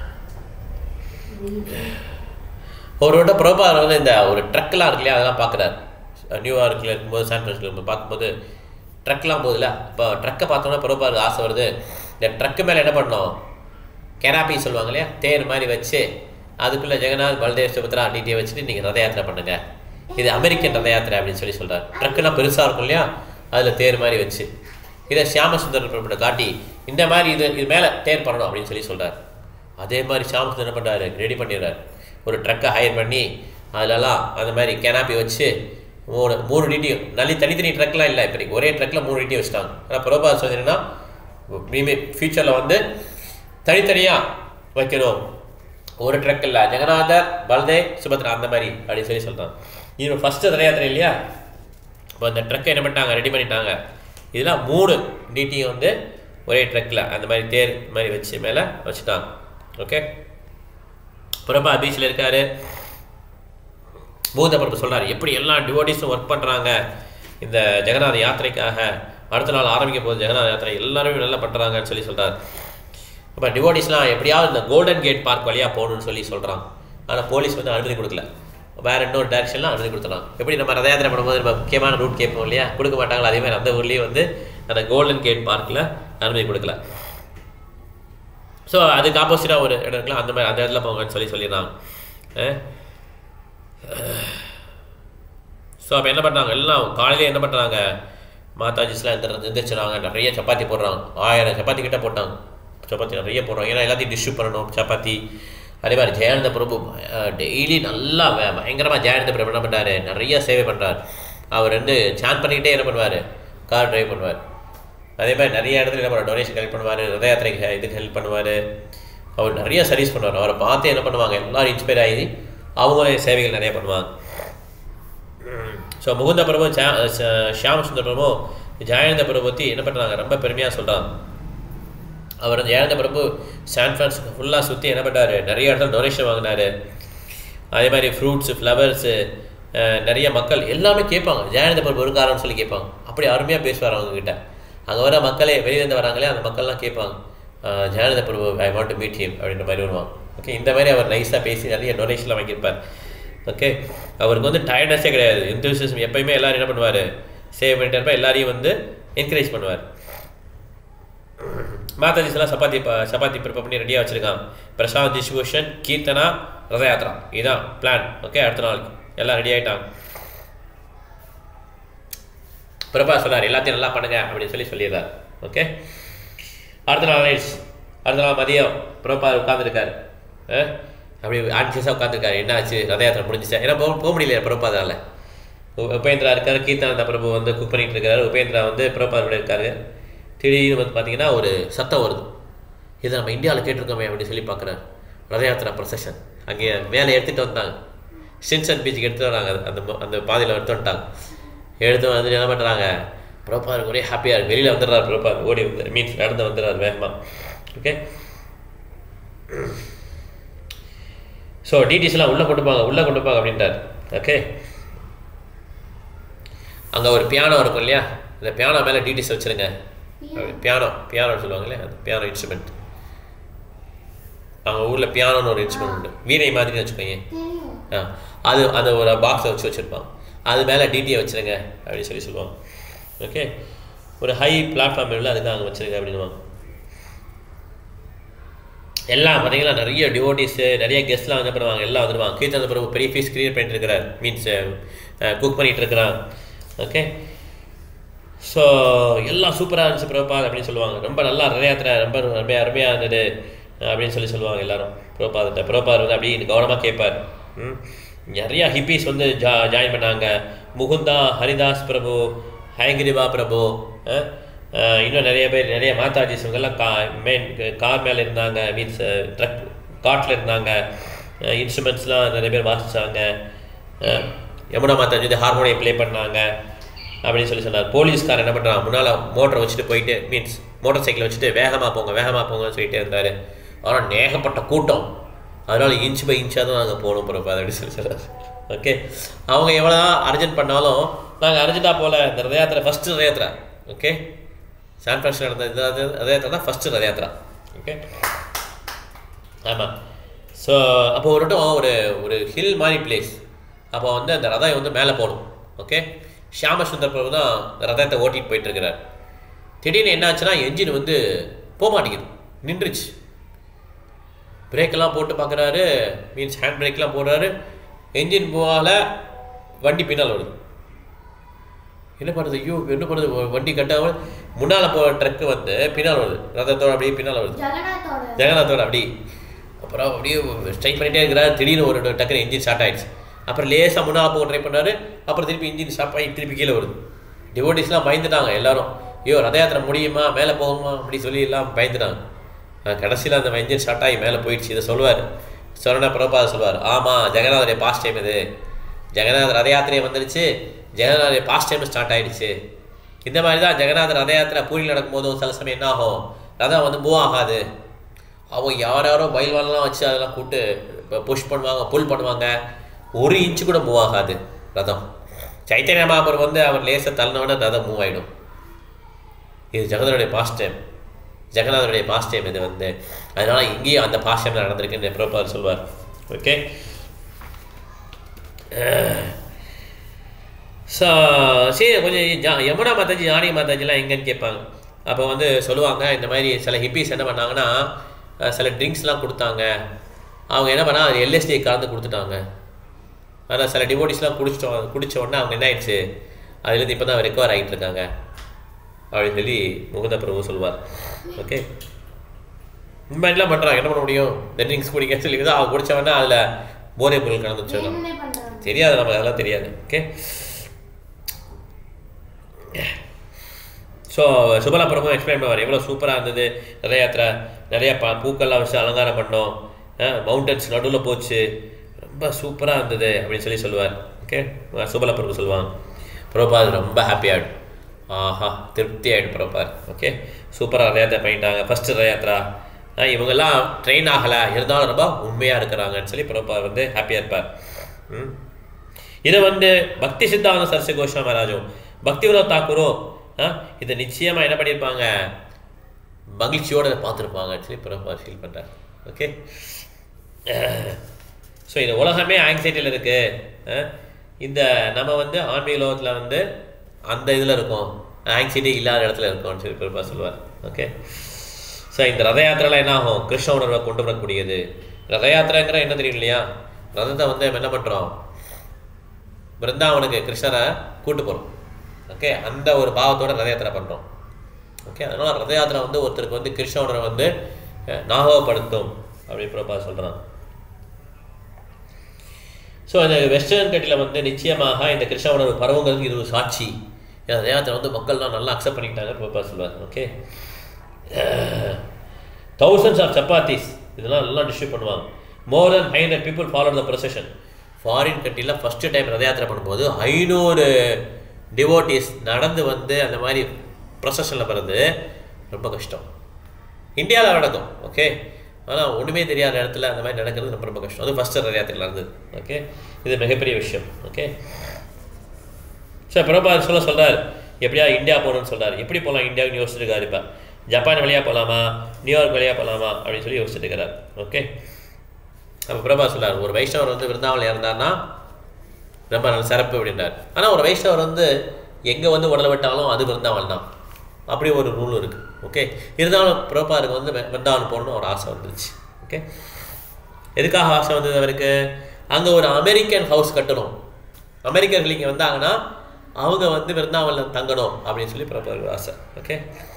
ஒரு வட்டம் பிரபார் வந்து இந்த ஒரு ட்ரக்லாம் இருக்கு இல்லையா அதெல்லாம் பார்க்குறாரு நியூயார்க்கில் இருக்கும்போது சான் ஃப்ரான்சிஸ்கோ இருக்கும்போது பார்க்கும்போது ட்ரக்லாம் போகுதுல இப்போ ட்ரக்கை பார்த்தோன்னா பிரபாருக்கு ஆசை வருது இந்த ட்ரக்கு மேலே என்ன பண்ணோம் கெராப்பி சொல்லுவாங்க இல்லையா தேர் மாதிரி வச்சு அதுக்குள்ளே ஜெகநாத் பல்தேவ் சுபத்ரா அன்னிட்டியை வச்சுட்டு நீங்கள் ரத யாத்திரை பண்ணுங்க இது அமெரிக்கன் ரத யாத்திரை அப்படின்னு சொல்லி சொல்கிறார் ட்ரக்குனா பெருசாக இருக்கும் இல்லையா அதில் தேர் மாதிரி வச்சு இதை சியாமசுந்தர் பிரபுட்ட காட்டி இந்த மாதிரி இது இது மேலே தேர் பண்ணணும் அப்படின்னு சொல்லி சொல்கிறார் அதே மாதிரி ஷாமசுந்தர் என்ன பண்ணுறாரு ரெடி பண்ணிடுறாரு ஒரு ட்ரக்கை ஹையர் பண்ணி அதிலலாம் அந்த மாதிரி கெனாப்பி வச்சு மூணு மூணு டிட்டியும் நல்லி தனித்தனி ட்ரக்லாம் இல்லை இப்போ ஒரே ட்ரக்கில் மூணு டிட்டி வச்சுட்டாங்க ஆனால் பிரபா சொன்னீங்கன்னா இனிமேல் ஃப்யூச்சரில் வந்து தனித்தனியாக வைக்கணும் ஒரு ட்ரக் இல்லை ஜெகநாதர் பல்தேவ் சுபத்ரா அந்த மாதிரி அப்படின்னு சொல்லி சொல்கிறான் இது ஃபஸ்ட்டு ரத யாத்திரை இல்லையா இப்போ அந்த ட்ரக்கை என்ன பண்ணிட்டாங்க ரெடி பண்ணிட்டாங்க இதெல்லாம் மூணு டிடியும் வந்து ஒரே ட்ரக்கில் அந்த மாதிரி தேர் மாதிரி வச்சு மேலே வச்சுட்டாங்க ஓகே பிரபா பீச்சில் இருக்காரு பூத பிரபு சொல்றாரு எப்படி எல்லா டிவோட்டிஸும் ஒர்க் பண்ணுறாங்க இந்த ஜெகநாத யாத்திரைக்காக அடுத்த நாள் ஆரம்பிக்க போகுது ஜெகநாத யாத்திரை எல்லாருமே நல்லா பண்ணுறாங்கன்னு சொல்லி சொல்றாரு இப்போ டிவோட்டிஸ்லாம் எப்படியாவது இந்த கோல்டன் கேட் பார்க் வழியாக போகணும்னு சொல்லி சொல்கிறான் ஆனால் போலீஸ் வந்து அனுமதி கொடுக்கல வேற இன்னொரு டேரக்ஷன்லாம் அனுமதி கொடுத்துறான் எப்படி நம்ம ரத யாத்திரை பண்ணும்போது நம்ம முக்கியமான ரூட் கேட்போம் இல்லையா கொடுக்க மாட்டாங்களா அதே மாதிரி அந்த ஊர்லேயும் வந்து அந்த கோல்டன் கேட் பார்க்கில் அனுமதி கொடுக்கல ஸோ அதுக்கு ஆப்போசிட்டாக ஒரு இடம் இருக்குல்ல அந்த மாதிரி அந்த இடத்துல போங்கன்னு சொல்லி சொல்லிடுறாங்க ஸோ அப்போ என்ன பண்ணுறாங்க எல்லாம் காலையிலே என்ன பண்ணுறாங்க மாதாஜிஸ்லாம் எந்த எந்திரிச்சுறாங்க நிறைய சப்பாத்தி போடுறாங்க ஆயிரம் சப்பாத்தி கிட்ட போட்டாங்க சப்பாத்தி நிறைய போடுறாங்க ஏன்னா எல்லாத்தையும் டிஷ்யூ பண்ணணும் சப்பாத்தி அதே மாதிரி ஜெயானந்த பிரபு டெய்லி நல்லா வே- பயங்கரமா ஜெயானந்த பிரபு என்ன பண்ணுறாரு நிறைய சேவை பண்ணுறாரு அவர் வந்து சான் பண்ணிக்கிட்டே என்ன பண்ணுவார் கார் டிரைவ் பண்ணுவார் அதே மாதிரி நிறைய இடத்துல என்ன பண்ணுவார் டொனேஷன் ஹெல்ப் பண்ணுவார் ரத யாத்திரைக்கு இதுக்கு ஹெல்ப் பண்ணுவார் அவர் நிறைய சர்வீஸ் பண்ணுவார் அவரை பார்த்து என்ன பண்ணுவாங்க எல்லாரும் இன்ஸ்பயர் ஆகி அவங்களே சேவைகள் நிறைய பண்ணுவாங்க ஸோ முகுந்த பிரபு சா- ச- ஷியாம சுந்தர் பிரபு ஜெயானந்த பிரபு பற்றி என்ன பண்ணுறாங்க ரொம்ப பெருமையாக சொல்கிறாங்க அவர் அந்த ஜெயானந்த பிரபு சான் ஃப்ரான்சிஸ்கோ ஃபுல்லாக சுற்றி என்ன பண்ணாரு நிறைய இடத்துல டொனேஷன் வாங்கினாரு அதே மாதிரி ஃப்ரூட்ஸு ஃப்ளவர்ஸு நிறைய மக்கள் எல்லாமே கேட்பாங்க ஜெயானந்த பிரபு இருக்காரான்னு சொல்லி கேட்பாங்க அப்படி அருமையாக பேசுவார் அவங்கக்கிட்ட அங்கே வர மக்களே வெளியிலேருந்து வராங்களே அந்த மக்கள்லாம் கேட்பாங்க ah, Jayananda Prabhu I want to meet him அப்படின்ற மாதிரி வருவாங்க ஓகே இந்த மாதிரி அவர் நைஸாக பேசி நிறைய டொனேஷன்லாம் வாங்கியிருப்பார் ஓகே அவருக்கு வந்து டயர்னஸே கிடையாது எந்தூசிசம் எப்பயுமே எல்லாரும் என்ன பண்ணுவார் சேவ் பண்ணிட்டு இருப்பார் எல்லாரையும் வந்து என்கரேஜ் பண்ணுவார் மாதாஜிஸ்லாம் சப்பாத்தி ப- சப்பாத்தி ப்ரிப்பேர் பண்ணி ரெடியாக வச்சுருக்கான் பிரசாந்த் டிஸ்ட்ரிபியூஷன் கீர்த்தனா ரத யாத்ரா இதுதான் பிளான் ஓகே அடுத்த நாளைக்கு எல்லாம் ரெடி ஆகிட்டாங்க பிரபா சொல்லார் எல்லாத்தையும் நல்லா பண்ணுங்க அப்படின்னு சொல்லி சொல்லிடுறார் ஓகே அடுத்த நாள் நைட்ஸ் அடுத்த நாள் மதியம் பிரபா உட்காந்துருக்காரு அப்படி ஆன்சியஸாக உட்காந்துருக்காரு என்ன ஆச்சு ரத யாத்திரை முடிஞ்சிச்சா ஏன்னா போக போக முடியல பிரபாதால உபேந்திரா இருக்காரு கீர்த்தனந்த பிரபு வந்து குக் பண்ணிட்டு இருக்காரு உபேந்திரா வந்து பிரபாதோட இருக்காரு திடீர்னு வந்து பார்த்தீங்கன்னா ஒரு சத்தம் வருது இதை நம்ம இந்தியாவில் கேட்டிருக்கோமே அப்படின்னு சொல்லி பார்க்குறாரு ரத யாத்திரா ப்ரொசஷன் அங்கே மேலே எடுத்துகிட்டு வந்தாங்க சின்சன் பீச்சுக்கு எடுத்துகிட்டு வராங்க அது- அந்த ம- அந்த பாதையில் எடுத்து வந்துட்டாங்க எடுத்து வந்து என்ன பண்ணுறாங்க பிரபாத் ஒரே ஹாப்பியாக இருக்கு வெளியில் வந்துடுறாரு பிரபாத் ஓடி வந்து மீன்ஸ் நடந்து வந்துடுறாரு வேகமாக ஓகே ஸோ டிடிஸ்லாம் உள்ளே கொண்டு போங்க உள்ளே கொண்டு போங்க அப்படின்ட்டார் ஓகே அங்கே ஒரு பியானோ இருக்கும் இல்லையா அந்த பியானோ மேலே டிடிஸ் வச்சுருங்க பியானோ பியானோன்னு சொல்லுவாங்க இல்லையா அந்த பியானோ இன்ஸ்ட்ருமெண்ட் அவங்க ஊரில் பியானோன்னு ஒரு இன்ஸ்ட்ருமெண்ட் உண்டு வீணை மாதிரி வச்சுக்கோங்க தெரியும் ஆ அது அந்த ஒரு பாக்ஸை வச்சு வச்சுருப்பாங்க அது மேலே டிடியை வச்சுருங்க அப்படின்னு சொல்லி சொல்லுவாங்க ஓகே ஒரு ஹை பிளாட்ஃபார்ம் உள்ள அதுக்கு அங்கே வச்சுருங்க அப்படின்னுவாங்க எல்லாம் பார்த்தீங்கன்னா நிறைய டிவோட்டிஸு நிறைய கெஸ்ட்லாம் வந்து பண்ணுவாங்க எல்லாம் வந்துடுவாங்க கீர்த்தன பிரபு பெரிய ஃபீஸ் கிரியேட் பண்ணிட்டு இருக்கிறார் மீன்ஸ் குக் பண்ணிட்டு இருக்கிறான் ஓகே ஸோ எல்லாம் சூப்பராக இருந்துச்சு பிரபாத் அப்படின்னு சொல்லுவாங்க ரொம்ப நல்லா நிறையாத்திர ரொம்ப ரொம்ப அருமையாக இருந்தது அப்படின்னு சொல்லி சொல்லுவாங்க எல்லாரும் பிரபாத்கிட்ட பிரபாத் வந்து அப்படியே கவனமாக கேட்பார் ம். நிறையா ஹிப்பீஸ் வந்து ஜா ஜாயின் பண்ணாங்க முகுந்தா ஹரிதாஸ் பிரபு ஹயங்கிரிபா பிரபு அஹ், அஹ், இன்னும் நிறைய பேர் நிறைய மாதாஜிஸ் இவங்கெல்லாம் கா மெயின் கார் மேலே இருந்தாங்க மீன்ஸ் ட்ரக் காட்டில் இருந்தாங்க இன்ஸ்ட்ருமெண்ட்ஸ்லாம் நிறைய பேர் வாசிச்சாங்க அஹ், யமுனா மாதாஜி வந்து ஹார்மோனியம் ப்ளே பண்ணாங்க அப்படின்னு சொல்லி சொன்னார் போலீஸ்கார் என்ன பண்ணுறான் முன்னால் மோட்டரை வச்சுட்டு போயிட்டு மீன்ஸ் மோட்டார் சைக்கிளை வச்சுட்டு வேகமாக போங்க வேகமாக போங்கன்னு சொல்லிட்டே இருந்தார் ஆனால் நேகப்பட்ட கூட்டம் அதனால் இன்ச் பை இன்ச்சாக தான் நாங்கள் போகணும் பிறப்பு அப்படின்னு சொல்லி சொல்கிறார் ஓகே அவங்க எவ்வளோ தான் அர்ஜென்ட் பண்ணாலும் நாங்கள் அர்ஜென்ட்டாக போகல இந்த Rathayatra first Rathayatra okay San Francisco நடந்த இந்த ரத- ரதயாத்திரை தான் ஃபஸ்ட்டு ரதயாத்திரா ஓகே ஆமாம் ஸோ அப்போ ஒரு வட்டம் ஒரு ஒரு ஹில் மாதிரி பிளேஸ் அப்போ வந்து அந்த ரதம் வந்து மேலே போகணும் ஓகே ஷியாமசுந்தர் பிரபு தான் அந்த ரதத்தை ஓட்டிட்டு போயிட்டு இருக்கிறார் திடீர்னு என்னாச்சுன்னா என்ஜின் வந்து போக மாட்டேங்குது நின்றுச்சு பிரேக்கெல்லாம் போட்டு பார்க்குறாரு மீன்ஸ் ஹேண்ட் பிரேக்லாம் போடுறாரு என்ஜின் போகால வண்டி பின்னால் வருது என்ன பண்ணுறது ஐயோ என்ன பண்ணுறது வண்டி கட்டாமல் முன்னால் போகிற ட்ரக்கு வந்து பின்னால் வருது ரதத்தோட அப்படியே பின்னால் வருது ஜெகநாத்தோட ஜெகநாத்தோட அப்படி அப்புறம் அப்படியே ஸ்ட்ரைக் பண்ணிட்டே இருக்கிறார் திடீர்னு ஒரு டக்குனு இன்ஜின் ஸ்டார்ட் ஆயிடுச்சு அப்புறம் லேசாக முன்னால் போக ட்ரை பண்ணாரு அப்புறம் திருப்பி இன்ஜின் ஸ்டாப் ஆகி திருப்பி கீழே வருது டிவோட்டிஸ்லாம் பயந்துட்டாங்க எல்லாரும் ஐயோ ரத யாத்திரை முடியுமா மேலே போகுமா அப்படி சொல்லி எல்லாம் பயந்துட்டாங்க கடைசியில் அந்த இன்ஜின் ஸ்டார்ட் ஆகி மேலே போயிடுச்சு இதை சொல்லுவார் சொன்னா பிரபாத சொல்லுவார் ஆமாம் ஜெகநாதருடைய பாஸ்ட் டைம் இது ஜெகநாதர் ரத யாத்திரை வந்துருச்சு ஜெகநாதருடைய பாஸ்ட் டைம் ஸ்டார்ட் ஆயிடுச்சு இந்த மாதிரி தான் ஜெகநாதர் ரத யாத்திரை பூரியில் நடக்கும்போதும் சில சமயம் என்ன ஆகும் ரதம் வந்து மூவ் ஆகாது அவங்க யார் யாரோ பயில்வான்லாம் வச்சு அதெல்லாம் கூப்பிட்டு புஷ் பண்ணுவாங்க புல் பண்ணுவாங்க ஒரு இன்ச்சு கூட மூவ் ஆகாது ரதம் சைத்தன்ய மகாபுரம் வந்து அவர் லேசாக தள்ளினோட ரதம் மூவ் ஆகிடும் இது ஜெகதனுடைய பாஸ்ட் டைம் ஜெகநாதனுடைய பாஸ்ட் டைம் இது வந்து அதனால இங்கேயும் அந்த பாஸ்ட் டைம் நடந்திருக்குன்னு பிரபாத் சொல்வார் ஓகே ஸோ சரி கொஞ்சம் ஜா யமுனா மாதாஜி ஜானகி மாதாஜிலாம் எங்கன்னு கேட்பாங்க அப்போ வந்து சொல்லுவாங்க இந்த மாதிரி சில ஹிப்பீஸ் என்ன பண்ணாங்கன்னா அஹ், சில ட்ரிங்க்ஸ்லாம் கொடுத்தாங்க அவங்க என்ன பண்ணா அது எல்எஸ்டி கலந்து கொடுத்துட்டாங்க ஆனால் சில டிவோட்டிஸ்லாம் குடிச்சிட்டோம் குடிச்ச உடனே அவங்க என்ன ஆயிடுச்சு அதுலேருந்து இப்போ தான் ரெக்கவர் ஆகிட்டு இருக்காங்க அப்படின்னு சொல்லி முகுந்த பிரபு சொல்வார் ஓகே இந்த மாதிரிலாம் பண்ணுறாங்க என்ன பண்ண முடியும் இந்த ட்ரிங்க்ஸ் குடிக்க சொல்லி தான் அவங்க குடிச்சவொடனே அதில் போதைப் பொருள் கலந்து வச்சிடலாம் வேணும்னே பண்றாங்க தெரியாது நமக்கு அதெல்லாம் தெரியாது ஓகே ஸோ சுபலாபுரமும் எக்ஸ்பிளைன் பண்ணுவார் எவ்வளோ சூப்பராக இருந்தது ரத யாத்திரை நிறைய ப பூக்கள்லாம் வச்சு அலங்காரம் பண்ணோம் மவுண்டன்ஸ் நடுவில் போச்சு ரொம்ப சூப்பராக இருந்தது அப்படின்னு சொல்லி சொல்லுவார் ஓகே சுபலப்பிரபு சொல்லுவாங்க பிரபாத் ரொம்ப ஹாப்பி ஆகிடும் ஆஹா திருப்தி ஆகிடும் பிரபாத் ஓகே சூப்பராக ரத யாத்திரை பண்ணிட்டாங்க ஃபஸ்ட்டு ரத யாத்திரா ஆ, இவங்கெல்லாம் ட்ரெயின் ஆகலை இருந்தாலும் ரொம்ப உண்மையாக இருக்கிறாங்கன்னு சொல்லி பிரபாத் வந்து ஹாப்பியாக இருப்பார் ம் இதை வந்து பக்தி சித்தாந்த சரஸ்வதி கோஷா மகாராஜும் பக்தி வினோத் தாக்கூரும் ஆ, இதை நிச்சயமாக என்ன பண்ணியிருப்பாங்க மகிழ்ச்சியோடு இதை பார்த்துருப்பாங்கன்னு சொல்லி பிரபா ஃபீல் பண்ணுறார் ஓகே ஸோ இந்த உலகமே ஆங்ஸைட்டியில் இருக்குது இந்த நம்ம வந்து ஆன்மீக லோகத்தில் வந்து அந்த இதில் இருக்கோம் ஆங்ஸைட்டி இல்லாத இடத்துல இருக்கோம்னு சொல்லி பிரபா சொல்லுவார் ஓகே ஸோ இந்த ரத யாத்திரைலாம் என்ன ஆகும் கிருஷ்ண உணர்வை கொண்டு வரக்கூடியது ரத யாத்திரைங்கிற என்ன தெரியும் இல்லையா ரதத்தை வந்து நம்ம என்ன பண்ணுறோம் பிருந்தாவனுக்கு கிருஷ்ணரை கூட்டு போகிறோம் ஓகே அந்த ஒரு பாவத்தோட ரத யாத்திரை பண்ணுறோம் ஓகே அதனால் ரத யாத்திரை வந்து ஒருத்தருக்கு வந்து கிருஷ்ண உணர்வை வந்து அஹ், ஞாபகப்படுத்தும் அப்படின்னு பிரபா சொல்கிறான் ஸோ அந்த வெஸ்டர்ன் கட்டில் வந்து நிச்சயமாக இந்த கிருஷ்ண உணர்வு பரவுங்கிறதுக்கு இது ஒரு சாட்சி இந்த ரத யாத்திரை வந்து மக்கள்லாம் நல்லா அக்செப்ட் பண்ணிக்கிட்டாங்க பிரபா சொல்லுவார் ஓகே தௌசண்ட்ஸ் ஆஃப் சப்பாத்திஸ் இதெல்லாம் நல்லா டிஸ்ட்ரிபியூட் பண்ணுவாங்க more than five hundred people follow the procession foreign கண்ட்ரியில் ஃபஸ்ட்டு டைம் ரத யாத்திரை பண்ணும்போது ஐநூறு டிவோட்டிஸ் நடந்து வந்து அந்த மாதிரி ப்ரொசஷனில் வர்றது ரொம்ப கஷ்டம் இந்தியாவில் நடக்கும் ஓகே ஆனால் ஒன்றுமே தெரியாத இடத்துல அந்த மாதிரி நடக்கிறது ரொம்ப ரொம்ப கஷ்டம் அது ஃபஸ்ட்டு ரத யாத்திரையில் நடந்தது ஓகே இது மிகப்பெரிய விஷயம் ஓகே சார் பிரபா சொல்ல சொல்கிறார் எப்படியா இந்தியா போகணும்னு சொல்றாரு எப்படி போகலாம் இந்தியாவுக்கு யோசிச்சுட்டு இருக்காரு இப்போ ஜப்பான் வழியாக போகலாமா நியூயார்க் வழியாக போகலாமா அப்படின்னு சொல்லி யோசிச்சுட்டு இருக்கிறார் ஓகே அப்போ பிரபா சொல்றார் ஒரு வைஷ்ணவர் வந்து விருந்தாவல் இறந்தார்னா ரொம்ப நல்ல சிறப்பு அப்படின்றார் ஆனால் ஒரு வைஷ்ணவர் வந்து எங்கே வந்து உடலை விட்டாலும் அது விருந்தாவல் தான் அப்படி ஒரு ரூல் இருக்குது ஓகே இருந்தாலும் பிரபாருக்கு வந்து வி- விருந்தாவன் போகணும்னு ஒரு ஆசை வந்துருச்சு ஓகே எதுக்காக ஆசை வந்தது அவருக்கு அங்கே ஒரு அமெரிக்கன் ஹவுஸ் கட்டணும் அமெரிக்கர்கள் இங்கே வந்தாங்கன்னா அவங்க வந்து விருந்தாவனில் தங்கணும் அப்படின்னு சொல்லி பிரபாருக்கு ஒரு ஆசை ஓகே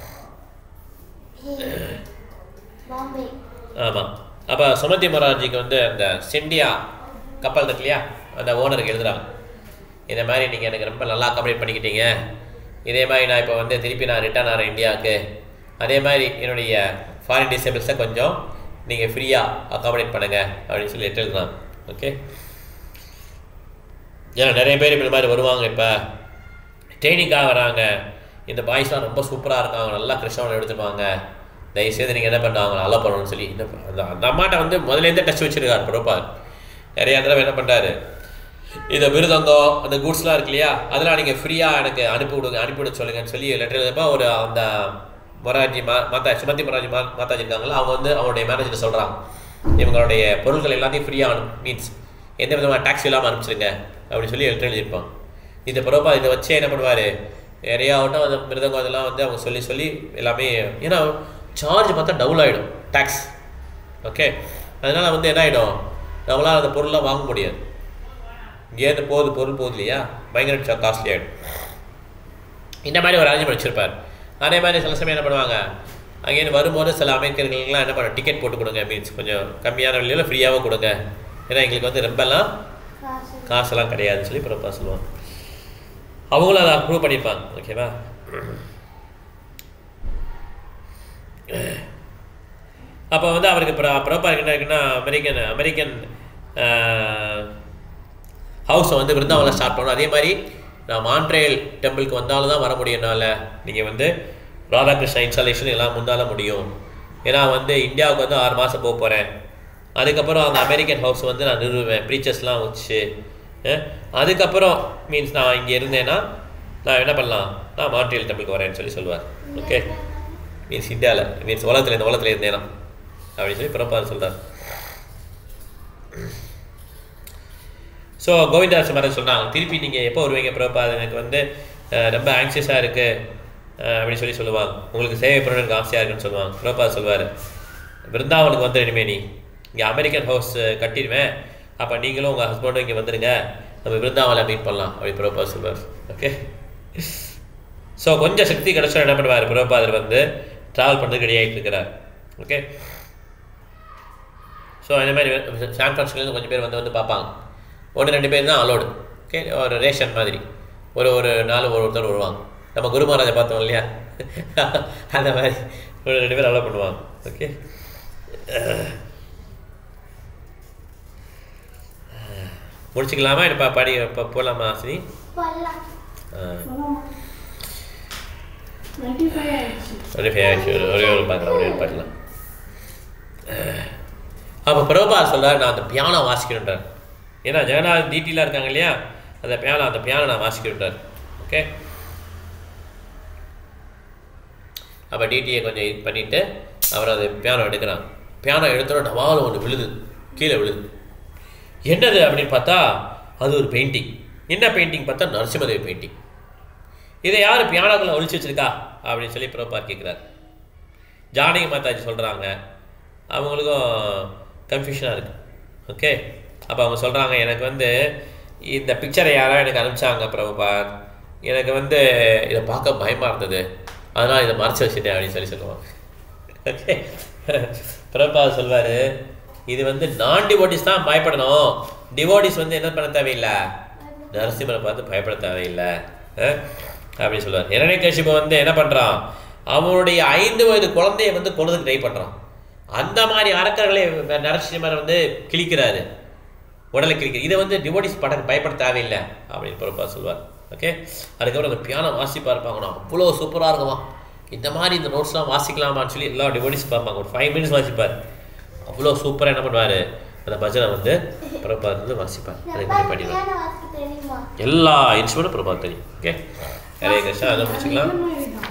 பாம்பே ஆமாம் அப்போ சுமதி மகாராஜிக்கு வந்து அந்த சிண்டியா கப்பல் இருக்கு இல்லையா அந்த ஓனருக்கு எழுதுறாங்க இந்த மாதிரி நீங்கள் எனக்கு ரொம்ப நல்லா அக்காமடேட் பண்ணிக்கிட்டீங்க இதே மாதிரி நான் இப்போ வந்து திருப்பி நான் ரிட்டர்ன் ஆகிறேன் இந்தியாவுக்கு அதே மாதிரி என்னுடைய ஃபாரின் டிசேபிள்ஸை கொஞ்சம் நீங்கள் ஃப்ரீயாக அக்காமடேட் பண்ணுங்க அப்படின்னு சொல்லி லெட்டர் எழுதுறாங்க ஓகே ஏன்னா நிறைய பேர் இப்படி மாதிரி வருவாங்க இப்போ ட்ரைனிங்காக வராங்க இந்த பாய்ஸ்லாம் ரொம்ப சூப்பராக இருக்காங்க நல்லா கிருஷ்ணவனை எடுத்துப்பாங்க தயவுசெய்து நீங்கள் என்ன பண்ணுவாங்க நல்லா பண்ணணும்னு சொல்லி இந்த அந்த அந்த அம்மாட்ட வந்து முதலேருந்தே டச் வச்சிருக்காரு பிரபார் நிறைய தடவை என்ன பண்ணுறாரு இந்த மிருதங்கம் அந்த குட்ஸ்லாம் இருக்கு இல்லையா அதெல்லாம் நீங்கள் ஃப்ரீயாக எனக்கு அனுப்பி விடுங்க அனுப்பி விட சொல்லுங்கன்னு சொல்லி லெட்டர் எழுதப்போ ஒரு அந்த மொராஜி மா மாதா சுமதி மொராஜி மா மாதாஜி இருக்காங்களா அவங்க வந்து அவங்களுடைய மேனேஜர் சொல்கிறாங்க இவங்களுடைய பொருட்கள் எல்லாத்தையும் ஃப்ரீயாக அனு மீன்ஸ் எந்த விதமான டேக்ஸ் இல்லாமல் அனுப்பிச்சிடுங்க அப்படின்னு சொல்லி லெட்டர் எழுதியிருப்பான் இந்த பிரபா இதை வச்சே என்ன பண்ணுவார் நிறையா ஆகட்டும் அந்த மிருதங்கம் அதெல்லாம் வந்து அவங்க சொல்லி சொல்லி எல்லாமே ஏன்னா சார்ஜ் பார்த்தா டபுள் ஆகிடும் டேக்ஸ் ஓகே அதனால் வந்து என்ன ஆகிடும் நம்மளால் அந்த பொருள்லாம் வாங்க முடியாது இங்கேருந்து போகுது பொருள் போகுது இல்லையா பயங்கர காஸ்ட்லி ஆகிடும் இந்த மாதிரி ஒரு அரேஞ்ச்மெண்ட் வச்சுருப்பார் அதே மாதிரி சில சமயம் என்ன பண்ணுவாங்க அங்கேருந்து வரும்போது சில அமெரிக்கர்களுக்கெல்லாம் என்ன பண்ண டிக்கெட் போட்டு கொடுங்க மீன்ஸ் கொஞ்சம் கம்மியான விலையில் ஃப்ரீயாகவும் கொடுங்க ஏன்னா எங்களுக்கு வந்து ரொம்பலாம் காசு காசெல்லாம் கிடையாதுன்னு சொல்லி பிரபா சொல்லுவாங்க அவங்களும் அதை அப்ரூவ் பண்ணியிருப்பாங்க ஓகேவா அப்போ வந்து அவருக்கு பிர- பிரபா என்ன இருக்குன்னா அமெரிக்கன் அமெரிக்கன் ஹவுஸை வந்து விருந்தாவனம் ஸ்டார்ட் பண்ணணும் அதே மாதிரி நான் மான்ட்ரேல் டெம்பிளுக்கு வந்தாலும் தான் வர முடியும்னால நீங்கள் வந்து ராதாகிருஷ்ணா இன்ஸ்டாலேஷன் எல்லாம் முன்னால முடியும் ஏன்னா வந்து இந்தியாவுக்கு வந்து ஆறு மாதம் போக போகிறேன் அதுக்கப்புறம் அந்த அமெரிக்கன் ஹவுஸ் வந்து நான் நிறுவுவேன் ப்ரீச்சர்ஸ்லாம் வச்சு அஹ், அதுக்கப்புறம் மீன்ஸ் நான் இங்கே இருந்தேன்னா நான் என்ன பண்ணலாம் நான் மான்ட்ரியல் டெம்பிளுக்கு வரேன்னு சொல்லி சொல்லுவார் ஓகே மீன்ஸ் இந்தியாவில் மீன்ஸ் உலகத்தில் இந்த உலகத்தில் இருந்தேனா அப்படின்னு சொல்லி பிறப்பார் சொல்கிறார் ஸோ கோவிந்தராஜ் மகாராஜ் சொன்னாங்க திருப்பி நீங்கள் எப்போ வருவீங்க பிரபா எனக்கு வந்து அஹ், ரொம்ப ஆங்ஷியஸாக இருக்குது அப்படின்னு சொல்லி சொல்லுவாங்க உங்களுக்கு சேவை பண்ண எனக்கு ஆசையாக இருக்குன்னு சொல்லுவாங்க பிரபா சொல்லுவார் பிருந்தாவனுக்கு வந்து இனிமே நீ இங்கே அமெரிக்கன் ஹவுஸ் கட்டிடுவேன் அப்போ நீங்களும் உங்கள் ஹஸ்பண்டும் இங்கே வந்துடுங்க நம்ம பிருந்தாவனில் மீட் பண்ணலாம் அப்படி பிரபா சொல்லுவார் ஓகே ஸோ கொஞ்சம் சக்தி கிடச்சா என்ன பண்ணுவார் பிரபாதர் வந்து ட்ராவல் பண்ணுறதுக்கு ரெடி ஆகிட்டு இருக்கிறார் ஓகே ஸோ இந்த மாதிரி சான் ஃப்ரான்சிஸ்கோலேருந்து கொஞ்சம் பேர் வந்து வந்து பார்ப்பாங்க ஒன்று ரெண்டு பேர் தான் அலோடு ஓகே ஒரு ரேஷன் மாதிரி ஒரு ஒரு நாள் ஒரு ஒருத்தர் வருவாங்க நம்ம குரு மகாராஜை பார்த்தோம் இல்லையா அந்த மாதிரி ஒரு ரெண்டு பேர் அலோவ் பண்ணுவாங்க ஓகே முடிச்சுக்கலாமா இப்போ படி இப்போ போகலாமா ஆசினி பல்லாம் டுவெண்ட்டி ஃபைவ் ஆயிடுச்சு ஒரே ஃபே- ஆயிடுச்சு. ஒரு- ஒரே ஒரு பார்க்கலாம் ஒரே ஒரு பாட்டலாம் அப்போ பிரபா சொல்கிறார் நான் அந்த பியானோ வாசிக்கணுன்றார் ஏன்னா ஜெகநாத் டிடிலாம் இருக்காங்க இல்லையா அந்த பியானோ அந்த பியானோ நான் வாசிக்கணுன்றார் ஓகே அப்போ டிடியை கொஞ்சம் இது பண்ணிவிட்டு அவர் அது பியானோ எடுக்கிறான் பியானோ எடுத்தோட டவால் ஒன்று விழுது கீழே விழுது என்னது அப்படின்னு பார்த்தா அது ஒரு பெயிண்டிங் என்ன பெயிண்டிங் பார்த்தா நரசிம்மதேவி பெயிண்டிங் இதை யார் பியானோக்குள்ள ஒழிச்சு வச்சிருக்கா அப்படின்னு சொல்லி பிரபார் கேட்குறாரு ஜானகி மாதாஜி சொல்கிறாங்க அவங்களுக்கும் கன்ஃபியூஷனாக இருக்குது ஓகே அப்போ அவங்க சொல்கிறாங்க எனக்கு வந்து இந்த பிக்சரை யாரோ எனக்கு அனுப்பிச்சாங்க பிரபுபாத் எனக்கு வந்து இதை பார்க்க பயமாக இருந்தது அதனால் இதை மறைச்சு வச்சுட்டேன் அப்படின்னு சொல்லி சொல்லுவாங்க ஓகே பிரபாத் சொல்வார் இது வந்து நான் டிவோட்டிஸ் தான் பயப்படணும் டிவோட்டிஸ் வந்து என்ன பண்ண தேவையில்லை நரசிம்மரை பார்த்து பயப்பட தேவையில்லை அஹ், அப்படி சொல்லுவார் இரணிகசிபு வந்து என்ன பண்ணுறான் அவனுடைய ஐந்து வயது குழந்தைய வந்து கொல்றதுக்கு ட்ரை பண்ணுறான் அந்த மாதிரி அரக்கர்களை நரசிம்மர் வந்து கிழிக்கிறாரு உடலை கிழிக்கிறது இதை வந்து டிவோட்டிஸ் பட பயப்பட தேவையில்லை அப்படின்னு பிரபா சொல்வார் ஓகே அதுக்கப்புறம் அந்த பியானோ வாசிப்பா இருப்பாங்கண்ணா அவ்வளோ சூப்பராக இருக்குமா இந்த மாதிரி இந்த நோட்ஸ்லாம் வாசிக்கலாமான்னு சொல்லி எல்லா டிவோட்டிஸ் பார்ப்பாங்க ஒரு ஃபைவ் மினிட்ஸ் வாசிப்பார் அவ்வளோ சூப்பராக என்ன பண்ணுவார் அந்த பஜனை வந்து பிரபா வந்து வாசிப்பார் அதே மாதிரி பண்ணிடுவார் பியானோ வாசிக்க தெரியுமா எல்லா இன்ஸ்ட்ருமெண்ட்டும் பிரபா தெரியும் ஓகே ஹரே கிருஷ்ணா அதை முடிச்சுக்கலாம் இந்த மாதிரி தான்.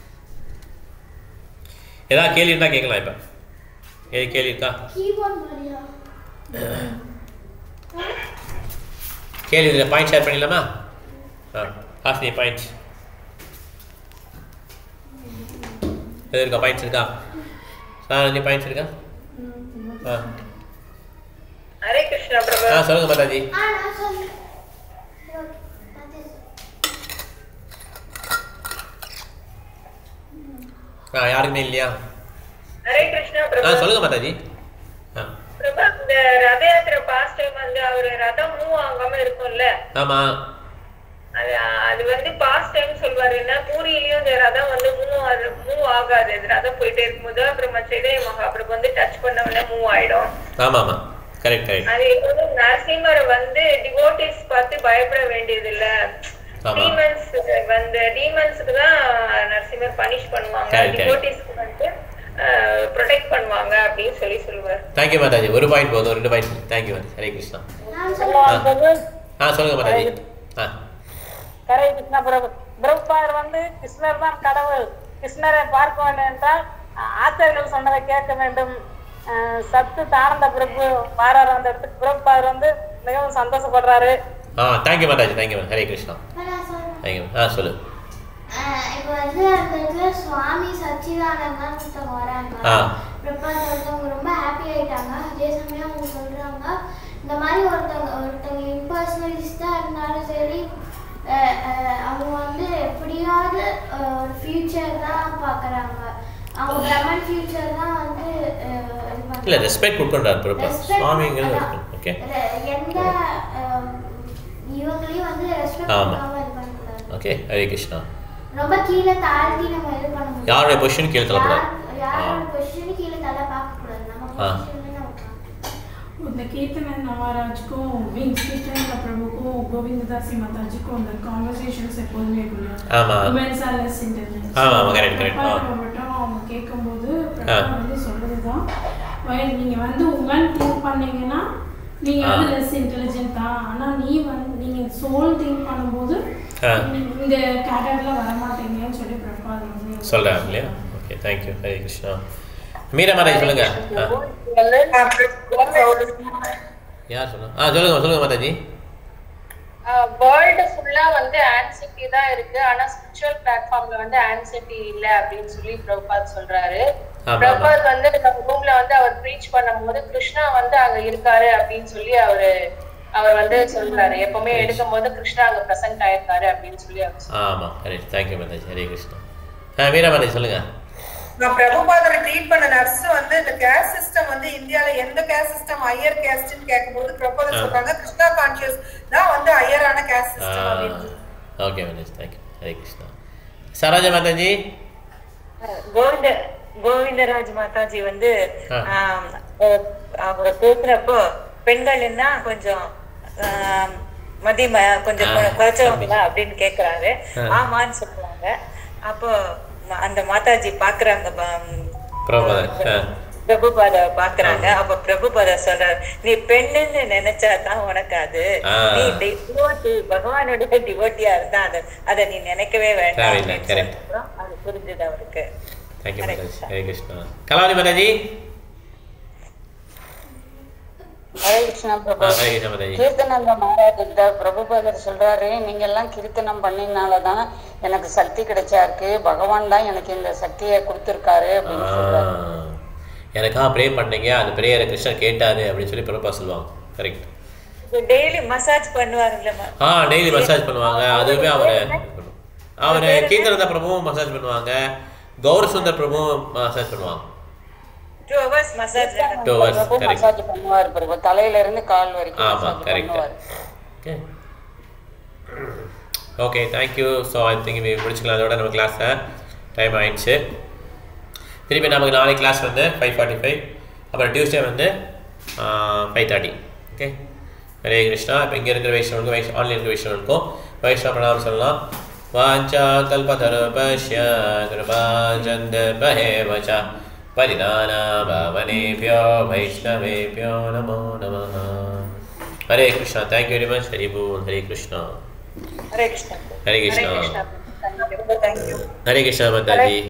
ஏதாவது கேள்வி இருந்தால் கேட்கலாம் இப்போ ஏது கேள்வி இருக்கா கீபோர்ட் மாதிரியா கேள்வி இதில் பாயிண்ட் ஷேர் பண்ணிடலாமா ஆ ஹாஸ்னி பாயிண்ட்ஸ் எது இருக்கா பாயிண்ட்ஸ் இருக்கா சாரஞ்சி பாயிண்ட்ஸ் இருக்கா ஆ ஹரே கிருஷ்ணா பிரபு ஆ சொல்லுங்க மாதாஜி ஆ நான் சொல்றேன் ஓகே அது ஆ யாருக்குமே இல்லையா ஹரே கிருஷ்ணா ஆ பிரபு சொல்லுங்க மாதாஜி ஆ பிரபு இந்த ரத யாத்திரை பாஸ்ட் டைம் வந்து அவர் ரதம் மூவ் ஆகாம இருக்கும்ல ஆமாம் அது அது வந்து பாஸ்ட் டைம் சொல்வாரு என்ன பூரியிலயும் இந்த ரதம் வந்து மூவ் மூவ் ஆகாது இந்த ரதம் போயிட்டே இருக்கும்போது அப்புறம் சைதே மகாபிரபு வந்து டச் பண்ண உடனே மூவ் ஆயிடும் ஆமாம் ஆமாம் கரெக்ட் கரெக்ட் அது வந்து நரசிம்மரை வந்து டிவோட்டிஸ் பார்த்து பயப்பட வேண்டியது இல்ல ஆமா. டீமன்ஸ் வந்து டீமன்ஸ்க்கு தான் நரசிம்மர் பனிஷ் பண்ணுவாங்க Correct, correct. டிவோட்டிஸ்க்கு வந்து ப்ரொடெக்ட் பண்ணுவாங்க அப்படின்னு சொல்லி சொல்லுவார் தேங்க்யூ மாதாஜி ஒரு பாயிண்ட் போதும் ரெண்டு பாயிண்ட் தேங்க்யூ மாதாஜி ஹரே கிருஷ்ணா நான் சொல்றேன் ஆ சொல்லுங்க மாதாஜி ஆ கரை கிருஷ்ண பிரபு பிரபுபாதர் வந்து கிருஷ்ணர் தான் கடவுள் கிருஷ்ணரை பார்க்க வேண்டும் என்றால் அஹ், ஆச்சாரியர்கள் சொன்னதை கேட்க வேண்டும் அஹ், சத்து தானந்த பிரபு வாரார் அந்த இடத்துக்கு பிரபுபாதர் வந்து மிகவும் சந்தோஷப்படுறாரு ஆ தேங்க்யூ மாதாஜி தேங்க்யூ ஹரே கிருஷ்ணா நான் சொல்றேன் தேங்க்யூ ஆ சொல்லு ஆஹ் இப்போ வந்து அந்த இடத்துல சுவாமி சச்சிதானந்தன் ஒருத்தவங்க வராங்க ஆ. பிரபாத் ஒருத்தவங்க ரொம்ப ஹாப்பி ஆயிட்டாங்க அதே சமயம் அவங்க சொல்றாங்க இந்த மாதிரி ஒருத்தவங்க ஒருத்தவங்க இம்பர்சனலிஸ்டாக இருந்தாலும் சரி ஆஹ் ஆஹ் அவங்க வந்து எப்படியாவது ஆஹ் ஒரு ஃபியூச்சர் தான் பார்க்குறாங்க அவங்க பிரமன் ஃபியூச்சர் தான் வந்து ஆஹ் இது இல்லை பண்றாங்க. ரெஸ்பெக்ட் கொடுக்கண்டார் பிரபா Respect சுவாமிங்கிறது அதான். ஓகே re- எந்த ஆஹ் இவங்களையும் வந்து ரெஸ்பெக்ட் ஆமா. பண்ணாம இது பண்ணக்கூடாது ஓகே ஹரே கிருஷ்ணா ரொம்ப கீழே தாழ்த்தி நம்ம இது பண்ண முடியாது யாருடைய பொசிஷன் கீழே தள்ளக்கூடாது யார்- யாரோட ஆ. பொசிஷன் கீழே தலை பார்க்க கூடாது நம்ம ஆ. பொசிஷன்ல நம்ம பார்க்கணும். இந்த கீர்த்தன நவாராஜுக்கும் மீன்ஸ் கீர்த்தன பிரபுக்கும் கோவிந்ததாசி மாதாஜிக்கும் அந்த கான்வர்சேஷன்ஸ் எப்போதுமே இருக்கும் ஆமா. உமன்ஸ் ஆர் லெஸ் இன்டெலிஜென்ஸ் ஆமா, ஆமா, correct, correct. ஆ. மட்டும் அவங்க கேட்கும்போது ஆ. பிரபா வந்து சொல்றது தான் நீங்க வந்து உமன் திங்க் பண்ணீங்கன்னா நீங்க வந்து ஆ. லெஸ் இன்டெலிஜென்ட் தான் ஆனா நீ வந்து நீங்க சோல் திங்க் பண்ணும்போது ஆ. நீ- இந்த கேட்டகரியில் வர மாட்டீங்கன்னு சொல்லி பிரபா வந்து சொல்கிறேன் இல்லையா ஓகே தேங்க்யூ ஹரே கிருஷ்ணா மீரா மாதாஜி சொல்லுங்க ஆ யார் சொல்லுங்க ஆ சொல்லுங்க சொல்லுங்க மாதாஜி வேர்ல்டு ஃபுல்லா வந்து ஆன்சிட்டி தான் இருக்கு ஆனா ஸ்பிரிச்சுவல் பிளாட்ஃபார்ம்ல வந்து ஆன்சிட்டி இல்ல அப்படின்னு சொல்லி பிரபுபாத் சொல்றாரு ஆமா, பிரபுபாத் வந்து நம்ம ரூம்ல வந்து அவர் ப்ரீச் பண்ணும்போது கிருஷ்ணா வந்து அங்க இருக்காரு அப்படின்னு சொல்லி அவரு அவர் வந்து சொல்றாரு எப்பவுமே எடுக்கும்போது கிருஷ்ணா அங்க பிரசன்ட் ஆயிருக்காரு அப்படின்னு சொல்லி அவர் சொல்றாரு. ஆமாம் ஹரே தேங்க்யூ மாதாஜி ஹரே கிருஷ்ணா ஆ மீரா மாதாஜி சொல்லுங்க நான் பிரபுபாதரை ட்ரீட் பண்ண நர்ஸ் வந்து இந்த கேஸ்ட் சிஸ்டம் வந்து இந்தியால எந்த கேஸ்ட் சிஸ்டம் ஹையர் கேஸ்ட்னு கேட்கும்போது பிரபுபாதர் சொல்றாங்க கிருஷ்ணா கான்சியஸ் தான் வந்து ஹையரான கேஸ்ட் சிஸ்டம் அப்படின்னு ஓகே மாதாஜி தேங்க்யூ ஹரே கிருஷ்ணா சரோஜா மாதாஜி கோவிந்த கோவிந்தராஜ் மாதாஜி வந்து ஆ. ஆம், அஹ், அவங்க பேசுறப்போ பெண்கள்னா கொஞ்சம் ஆம், மதியம கொஞ்சம் ஆ. குறை- குறைச்சவங்களா அப்படின்னு கேக்குறாரு ஆ. ஆமான்னு சொல்றாங்க அப்போ ம- அந்த மாதாஜி பாக்குறாங்க ப- பிரபுபாதர் ஆ பிரபுபாத பாக்குறாங்க அப்ப பிரபுபாத சொல்றாரு நீ பெண்ணுன்னு நினைச்சாதான் உனக்கு அது ஆ. நீ டிவோட்டி பகவானுடைய டிவோட்டியா இருந்தா அதை அதை நீ நினைக்கவே வேண்டாம் தேவையில்லை, அப்படின்னு correct. சொன்னப்புறம் அது புரிஞ்சுது அவருக்கு தேங்க்யூ ஹரே மாதாஜி கிருஷ்ணா. ஹரே கிருஷ்ணா கலாவதி மாதாஜி ஹரே கிருஷ்ணா பிரபு ஆ, ஹரே கிருஷ்ணா மாதாஜி கீர்த்தனங்க மகாராஜிட்ட பிரபுபாதர் சொல்றாரு நீங்க எல்லாம் கீர்த்தனம் பண்ணினாலதான் எனக்கு சக்தி கிடைச்சா இருக்கு பகவான் தான் எனக்கு இந்த சக்தியை கொடுத்திருக்காரு அப்படின்னு சொல்றாரு ஆ. எனக்காக ப்ரே பண்ணீங்க அந்த ப்ரேயரை கிருஷ்ணன் கேட்டாரு அப்படின்னு சொல்லி பிரபா சொல்லுவாங்க கரெக்ட் டெய்லி மசாஜ் பண்ணுவாருல்லம்மா ஆ டெய்லி மசாஜ் பண்ணுவாங்க அதுவுமே அவரை அவர் கீர்த்தனந்த பிரபுவும் மசாஜ் பண்ணுவாங்க கௌர சுந்தர் பிரபுவும் மசாஜ் பண்ணுவாங்க two hours massage two hours Prabhu correct massage பண்ணுவாரு பிரபு தலையில இருந்து கால் வரைக்கும் ஆமாம் மசாஜ் கரெக்ட் பண்ணுவாரு okay okay thank you so I think முடிச்சுக்கலாம் அதோட நம்ம கிளாஸை டைம் ஆயிடுச்சு திருப்பி நமக்கு நாளைக்கு கிளாஸ் வந்து ஃபைவ் ஃபார்ட்டி ஃபைவ் அப்புறம் டியூஸ்டே வந்து five thirty okay Hare Krishna இப்போ இங்கே இருக்கிற வைஷ்ணவனுக்கும் வைஷ் ஆன்லைன் இருக்கிற வைஷ்ணவனுக்கும் வைஷ்ணவ பிரணாமம் சொல்லலாம் வாஞ்சா கல்பதருபஷ்ய கிருபா ஜந்த பஹேவச்ச பரிதானா பாவனேபியோ வைஷ்ணவேபியோ நமோ நமः Hare Krishna thank you very much Hari போல் ஹரே கிருஷ்ணா ஹரே கிருஷ்ணா ஹரே ஹரே கிருஷ்ணா கிருஷ்ணா தேங்க்யூ ஹரே கிருஷ்ணா மாதாஜி